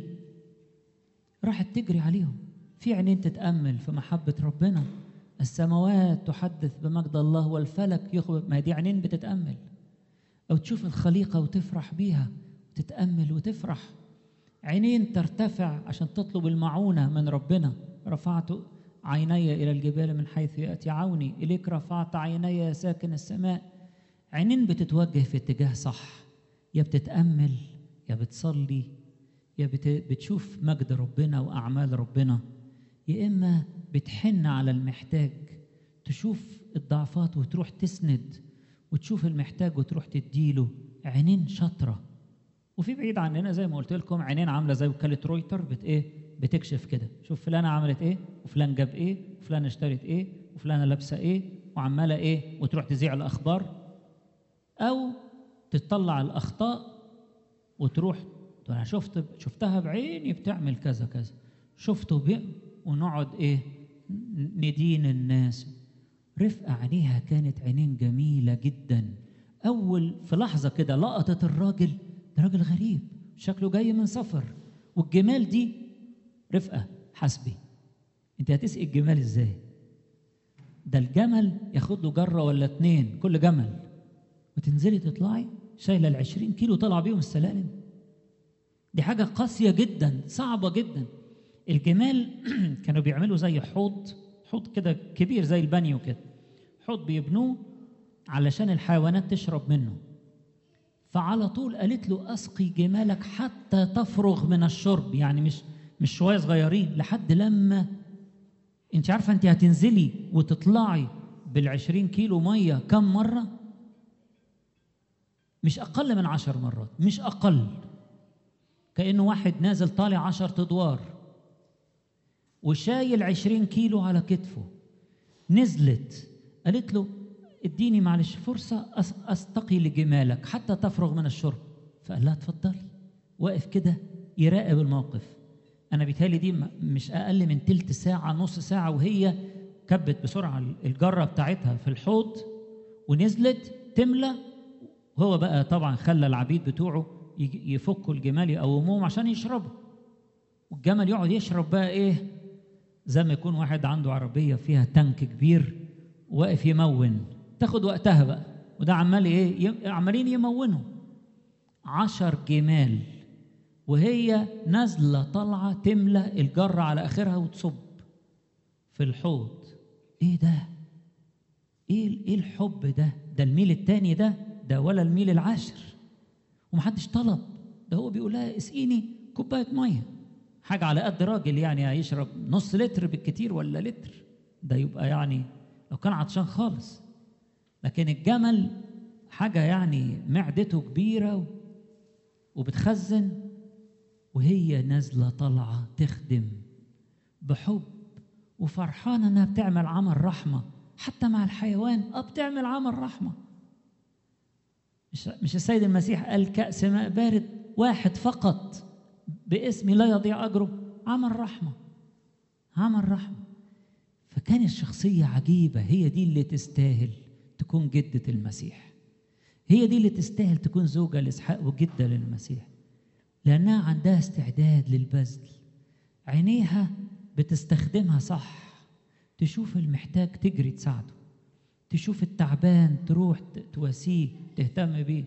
راحت تجري عليهم في عينين تتأمل في محبة ربنا السماوات تحدث بمجد الله والفلك يخبر ما دي عينين بتتأمل أو تشوف الخليقة وتفرح بيها تتأمل وتفرح عينين ترتفع عشان تطلب المعونة من ربنا رفعت عيني إلى الجبال من حيث يأتي عوني إليك رفعت عيني يا ساكن السماء عينين بتتوجه في اتجاه صح يا بتتأمل يا بتصلي يا بت... بتشوف مجد ربنا وأعمال ربنا يا إما بتحن على المحتاج تشوف الضعفات وتروح تسند وتشوف المحتاج وتروح تديله عينين شاطرة وفي بعيد عننا زي ما قلت لكم عينين عاملة زي وكالة رويتر بت إيه بتكشف كده شوف فلانة عملت إيه وفلان جاب إيه وفلانة اشترت إيه وفلانة لابسة إيه وعمالة إيه وتروح تذيع الأخبار أو تطلع الأخطاء وتروح انا شفت شفتها بعيني بتعمل كذا كذا شفته بي ونقعد ايه ندين الناس رفقة عينيها كانت عينين جميلة جدا أول في لحظة كده لقطت الراجل ده راجل غريب شكله جاي من سفر والجمال دي رفقة حسبي انت هتسقي الجمال ازاي ده الجمل ياخد له جرة ولا اتنين كل جمل وتنزلي تطلعي شايلة العشرين كيلو طالعة بيهم السلالم دي حاجة قاسية جدا صعبة جدا الجمال كانوا بيعملوا زي حوض حوض كده كبير زي البانيو كده حوض بيبنوه علشان الحيوانات تشرب منه فعلى طول قالت له اسقي جمالك حتى تفرغ من الشرب يعني مش مش شويه صغيرين لحد لما انت عارفه انت هتنزلي وتطلعي بالعشرين كيلو ميه كم مره مش اقل من عشر مرات مش اقل كانه واحد نازل طالع عشر ادوار وشايل عشرين كيلو على كتفه نزلت قالت له اديني معلش فرصة أستقي لجمالك حتى تفرغ من الشرب فقال لها اتفضلي واقف كده يراقب الموقف أنا بيتهيألي دي مش أقل من تلت ساعة نص ساعة وهي كبت بسرعة الجرة بتاعتها في الحوض ونزلت تملى وهو بقى طبعا خلى العبيد بتوعه يفكوا الجمال يقوموهم عشان يشربوا والجمل يقعد يشرب بقى ايه زي ما يكون واحد عنده عربية فيها تانك كبير واقف يمون تاخد وقتها بقى وده عمال ايه عمالين يمونوا عشر جمال وهي نازلة طالعة تملى الجرة على آخرها وتصب في الحوض ايه ده ايه ايه الحب ده ده الميل التاني ده ده ولا الميل العاشر ومحدش طلب ده هو بيقول لها اسقيني كوبايه ميه حاجه على قد راجل يعني هيشرب نص لتر بالكتير ولا لتر ده يبقى يعني لو كان عطشان خالص لكن الجمل حاجه يعني معدته كبيره وبتخزن وهي نازله طالعه تخدم بحب وفرحانه انها بتعمل عمل رحمه حتى مع الحيوان اه بتعمل عمل رحمه مش مش السيد المسيح قال كأس ماء بارد واحد فقط باسمي لا يضيع أجره عمل رحمة عمل رحمة فكان الشخصية عجيبة هي دي اللي تستاهل تكون جدة المسيح هي دي اللي تستاهل تكون زوجة لإسحاق وجدة للمسيح لأنها عندها استعداد للبذل عينيها بتستخدمها صح تشوف المحتاج تجري تساعده تشوف التعبان تروح ت- تواسيه تهتم بيه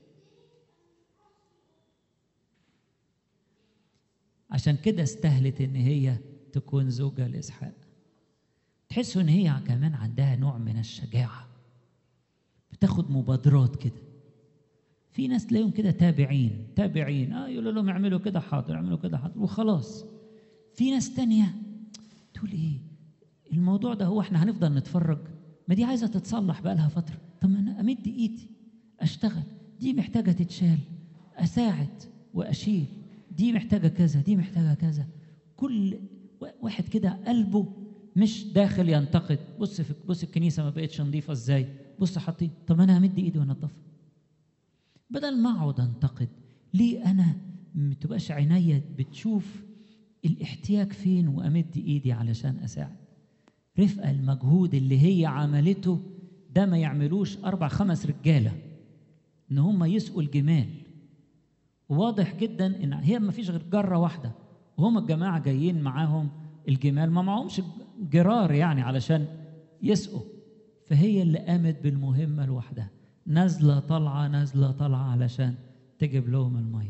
عشان كده استهلت ان هي تكون زوجة لإسحاق تحسوا ان هي كمان عندها نوع من الشجاعة بتاخد مبادرات كده في ناس تلاقيهم كده تابعين تابعين اه يقولوا لهم اعملوا كده حاضر اعملوا كده حاضر وخلاص في ناس تانية تقول ايه الموضوع ده هو احنا هنفضل نتفرج ما دي عايزه تتصلح بقى لها فتره طب ما انا امد ايدي اشتغل دي محتاجه تتشال اساعد واشيل دي محتاجه كذا دي محتاجه كذا كل وا- واحد كده قلبه مش داخل ينتقد بص في بص الكنيسه ما بقتش نظيفه ازاي بص حاطين طب انا همد ايدي وانضفها بدل ما اقعد انتقد ليه انا ما تبقاش عينيا بتشوف الاحتياج فين وامد ايدي علشان اساعد رفقه المجهود اللي هي عملته ده ما يعملوش اربع خمس رجاله ان هم يسقوا الجمال واضح جدا ان هي ما فيش غير جره واحده وهم الجماعه جايين معاهم الجمال ما معهمش جرار يعني علشان يسقوا فهي اللي قامت بالمهمه لوحدها نازله طالعه نازله طالعه علشان تجيب لهم الميه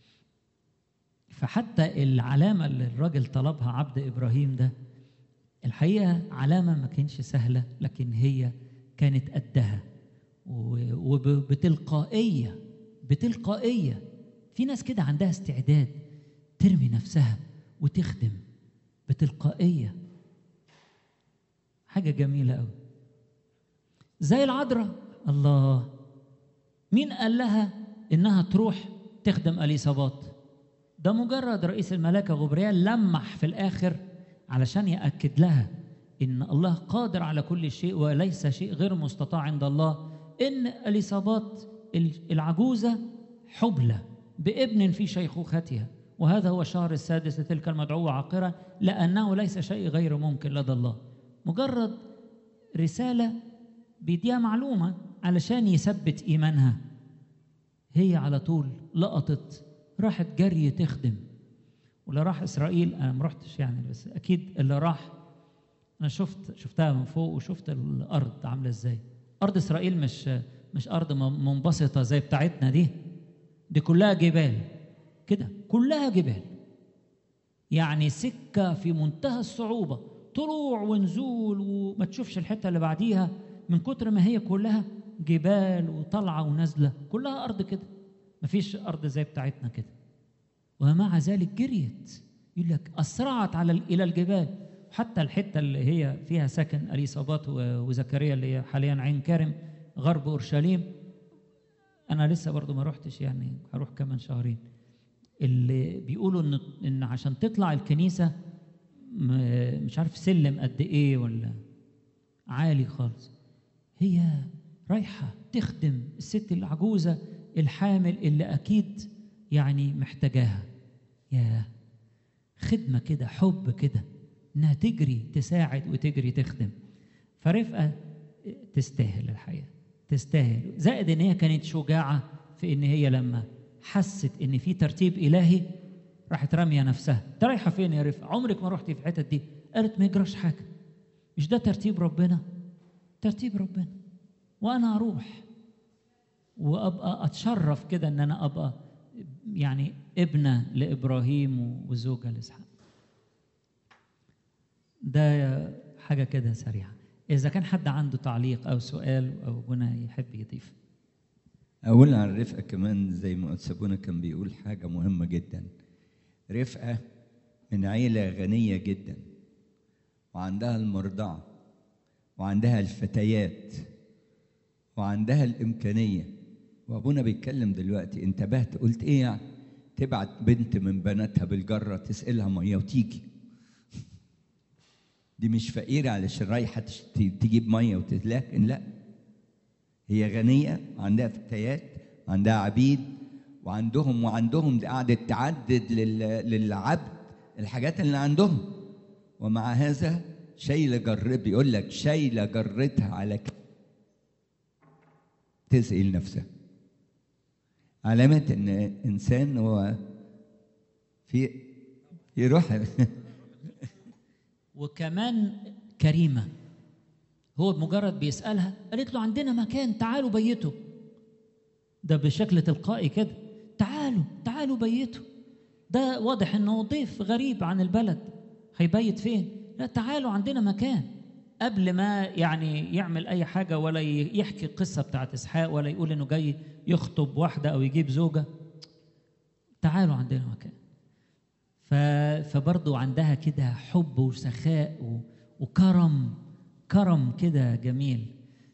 فحتى العلامه اللي الراجل طلبها عبد ابراهيم ده الحقيقه علامه ما كانش سهله لكن هي كانت قدها و- وبتلقائيه بتلقائيه في ناس كده عندها استعداد ترمي نفسها وتخدم بتلقائيه حاجه جميله قوي زي العذراء الله مين قال لها انها تروح تخدم اليصابات ده مجرد رئيس الملائكه غبريال لمح في الاخر علشان ياكد لها ان الله قادر على كل شيء وليس شيء غير مستطاع عند الله ان اليصابات العجوزه حبلى بابن في شيخوختها وهذا هو الشهر السادس لتلك المدعوه عاقره لانه ليس شيء غير ممكن لدى الله مجرد رساله بيديها معلومه علشان يثبت ايمانها هي على طول لقطت راحت جري تخدم واللي راح اسرائيل انا ما رحتش يعني بس اكيد اللي راح انا شفت شفتها من فوق وشفت الارض عامله ازاي ارض اسرائيل مش مش ارض م- منبسطه زي بتاعتنا دي دي كلها جبال كده كلها جبال يعني سكه في منتهى الصعوبه طلوع ونزول وما تشوفش الحته اللي بعديها من كتر ما هي كلها جبال وطالعه ونازله كلها ارض كده مفيش ارض زي بتاعتنا كده ومع ذلك جريت يقول لك اسرعت على الى الجبال حتى الحته اللي هي فيها سكن اليصابات و- وزكريا اللي هي حاليا عين كارم غرب اورشليم انا لسه برضو ما رحتش يعني هروح كمان شهرين اللي بيقولوا ان ان عشان تطلع الكنيسه م- مش عارف سلم قد ايه ولا عالي خالص هي رايحه تخدم الست العجوزه الحامل اللي اكيد يعني محتاجاها يا خدمه كده حب كده انها تجري تساعد وتجري تخدم فرفقه تستاهل الحقيقه تستاهل زائد ان هي كانت شجاعه في ان هي لما حست ان في ترتيب الهي راحت راميه نفسها انت رايحه فين يا رفقه عمرك ما رحتي في الحتت دي قالت ما يجراش حاجه مش ده ترتيب ربنا ترتيب ربنا وانا اروح وابقى اتشرف كده ان انا ابقى يعني ابنه لابراهيم وزوجه لاسحاق ده حاجه كده سريعه اذا كان حد عنده تعليق او سؤال او بنا يحب يضيف أقول عن رفقة كمان زي ما سابونا كان بيقول حاجة مهمة جدا رفقة من عيلة غنية جدا وعندها المرضعة وعندها الفتيات وعندها الإمكانية وأبونا بيتكلم دلوقتي انتبهت قلت إيه يعني تبعت بنت من بناتها بالجرة تسقلها مية وتيجي دي مش فقيرة علشان رايحة تش- تجيب مية وتتلاكن لا هي غنية عندها فتيات عندها عبيد وعندهم وعندهم دي قعدت تعدد لل- للعبد الحاجات اللي عندهم ومع هذا شايلة جر بيقول لك شايلة جرتها على ك... تسقي نفسها علامة إن إنسان هو في يروح وكمان كريمة هو بمجرد بيسألها قالت له عندنا مكان تعالوا بيتوا ده بشكل تلقائي كده تعالوا تعالوا بيتوا ده واضح انه ضيف غريب عن البلد هيبيت فين لا تعالوا عندنا مكان قبل ما يعني يعمل اي حاجه ولا ي- يحكي القصه بتاعت اسحاق ولا يقول انه جاي يخطب واحده او يجيب زوجه تعالوا عندنا مكان ف- فبرضو عندها كده حب وسخاء و- وكرم كرم كده جميل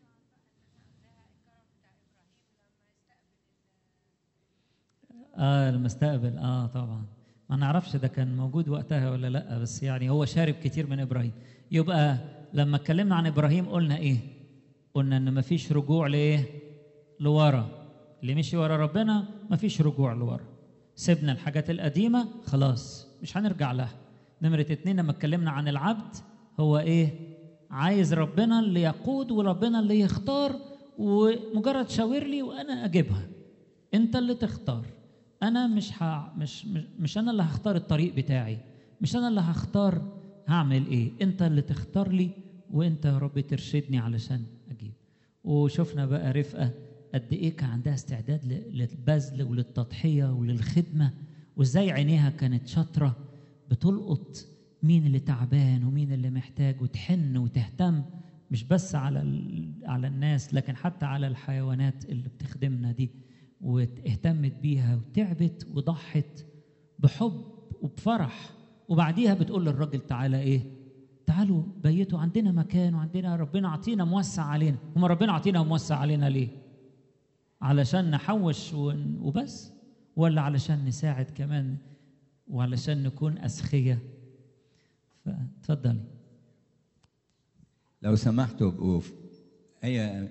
اه المستقبل اه طبعا ما نعرفش ده كان موجود وقتها ولا لا بس يعني هو شارب كتير من ابراهيم يبقى لما اتكلمنا عن ابراهيم قلنا ايه قلنا ان مفيش رجوع لايه لورا اللي مشي ورا ربنا مفيش رجوع لورا سيبنا الحاجات القديمه خلاص مش هنرجع لها نمره اتنين لما اتكلمنا عن العبد هو ايه عايز ربنا اللي يقود وربنا اللي يختار ومجرد شاور لي وانا اجيبها انت اللي تختار انا مش ه... مش مش مش انا اللي هختار الطريق بتاعي مش انا اللي هختار هعمل ايه انت اللي تختار لي وانت يا رب ترشدني علشان اجيب وشفنا بقى رفقه قد ايه كان عندها استعداد ل- للبذل وللتضحيه وللخدمه وازاي عينيها كانت شاطره بتلقط مين اللي تعبان ومين اللي محتاج وتحن وتهتم مش بس على ال- على الناس لكن حتى على الحيوانات اللي بتخدمنا دي واهتمت بيها وتعبت وضحت بحب وبفرح وبعديها بتقول للراجل تعالى ايه تعالوا بيتوا عندنا مكان وعندنا ربنا عطينا موسع علينا هما ربنا عطينا موسع علينا ليه علشان نحوش ون- وبس ولا علشان نساعد كمان وعلشان نكون أسخية فتفضلي لو سمحتوا ابقوا في- هي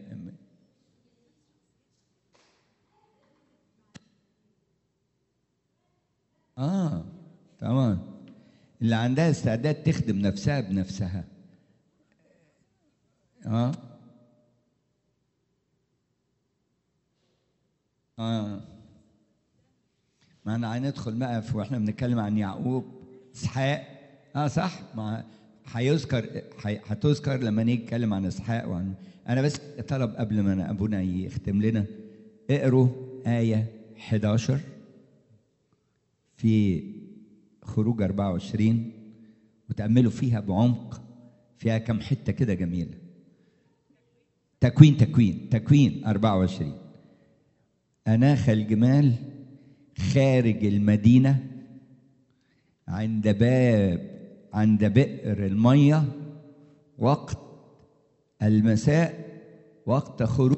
اه تمام اللي عندها استعداد تخدم نفسها بنفسها اه اه ما انا هندخل بقى في واحنا بنتكلم عن يعقوب اسحاق اه صح ما هيذكر هي- هتذكر لما نيجي نتكلم عن اسحاق وعن انا بس طلب قبل ما أنا ابونا يختم لنا اقروا ايه 11 في خروج 24 وتأملوا فيها بعمق فيها كم حتة كده جميلة تكوين تكوين تكوين 24 أناخ الجمال خارج المدينة عند باب عند بئر المية وقت المساء وقت خروج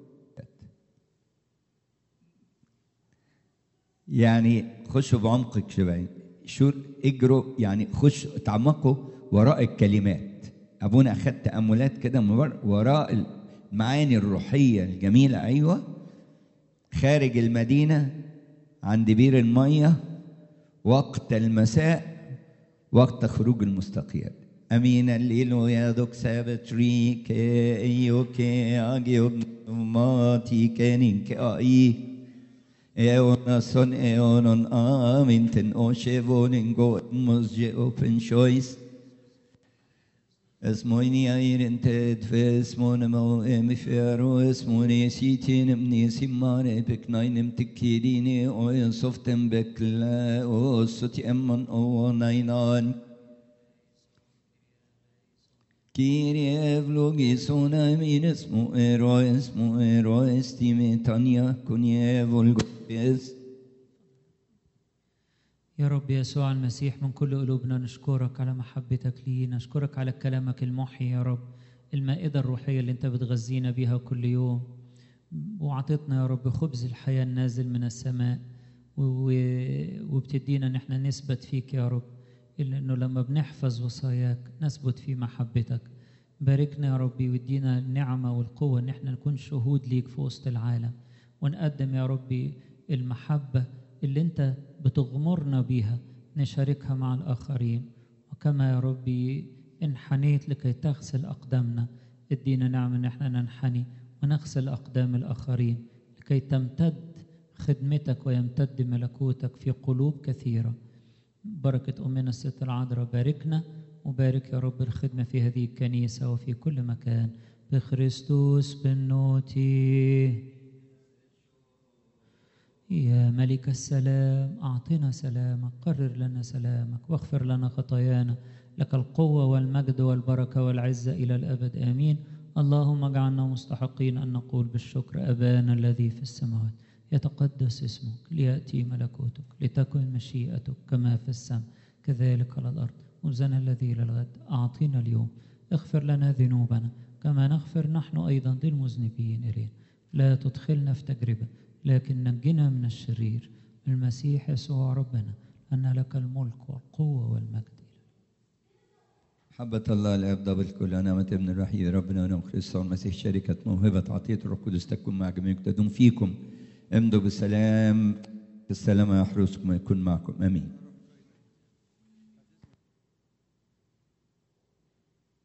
يعني خشوا بعمقك شوية شو اجروا يعني خش تعمقوا وراء الكلمات ابونا اخذ تاملات كده من ور- وراء المعاني الروحيه الجميله ايوه خارج المدينه عند بير الميه وقت المساء وقت خروج المستقيات امين الليل يا دوك سابت ريك ايوك اجيوب ماتي كانين كاي Eonason eonon aminten o chevonen go musje open choice. اسموني ايرن تد فاسمون مو امفيرو اسموني سيتين مني سمان بك ناينم تكيديني او ينصفتم بك لا او ستي امن او ناينان Kyrie eυλογήσον αμήν εσμου ερώες μου ερώες τη μετάνια κονιέ βολγοπιες. يا رب يسوع المسيح من كل قلوبنا نشكرك على محبتك لينا نشكرك على كلامك المحي يا رب المائدة الروحية اللي انت بتغذينا بيها كل يوم وعطيتنا يا رب خبز الحياة النازل من السماء و- وبتدينا ان احنا نثبت فيك يا رب إلا انه لما بنحفظ وصاياك نثبت في محبتك باركنا يا ربي وادينا النعمة والقوة ان احنا نكون شهود ليك في وسط العالم ونقدم يا ربي المحبة اللي انت بتغمرنا بيها نشاركها مع الآخرين وكما يا ربي انحنيت لكي تغسل أقدامنا ادينا نعمة ان احنا ننحني ونغسل أقدام الآخرين لكي تمتد خدمتك ويمتد ملكوتك في قلوب كثيرة بركة أمنا الست العذراء باركنا وبارك يا رب الخدمة في هذه الكنيسة وفي كل مكان بخريستوس بالنوتي يا ملك السلام أعطنا سلامك قرر لنا سلامك واغفر لنا خطايانا لك القوة والمجد والبركة والعزة إلى الأبد آمين اللهم اجعلنا مستحقين أن نقول بالشكر أبانا الذي في السماوات يتقدس اسمك ليأتي ملكوتك لتكن مشيئتك كما في السماء كذلك على الأرض خبزنا الذي للغد أعطينا اليوم اغفر لنا ذنوبنا كما نغفر نحن أيضا للمذنبين إلينا لا تدخلنا في تجربة لكن نجنا من الشرير المسيح يسوع ربنا أن لك الملك والقوة والمجد محبة الله الآب ضابط كل نعمة ابن الوحيد ربنا ونعم كريستوس المسيح شركة موهبة عطية الروح القدس تكون مع جميعكم تدوم فيكم امضوا بسلام السلام يحرسكم ويكون معكم امين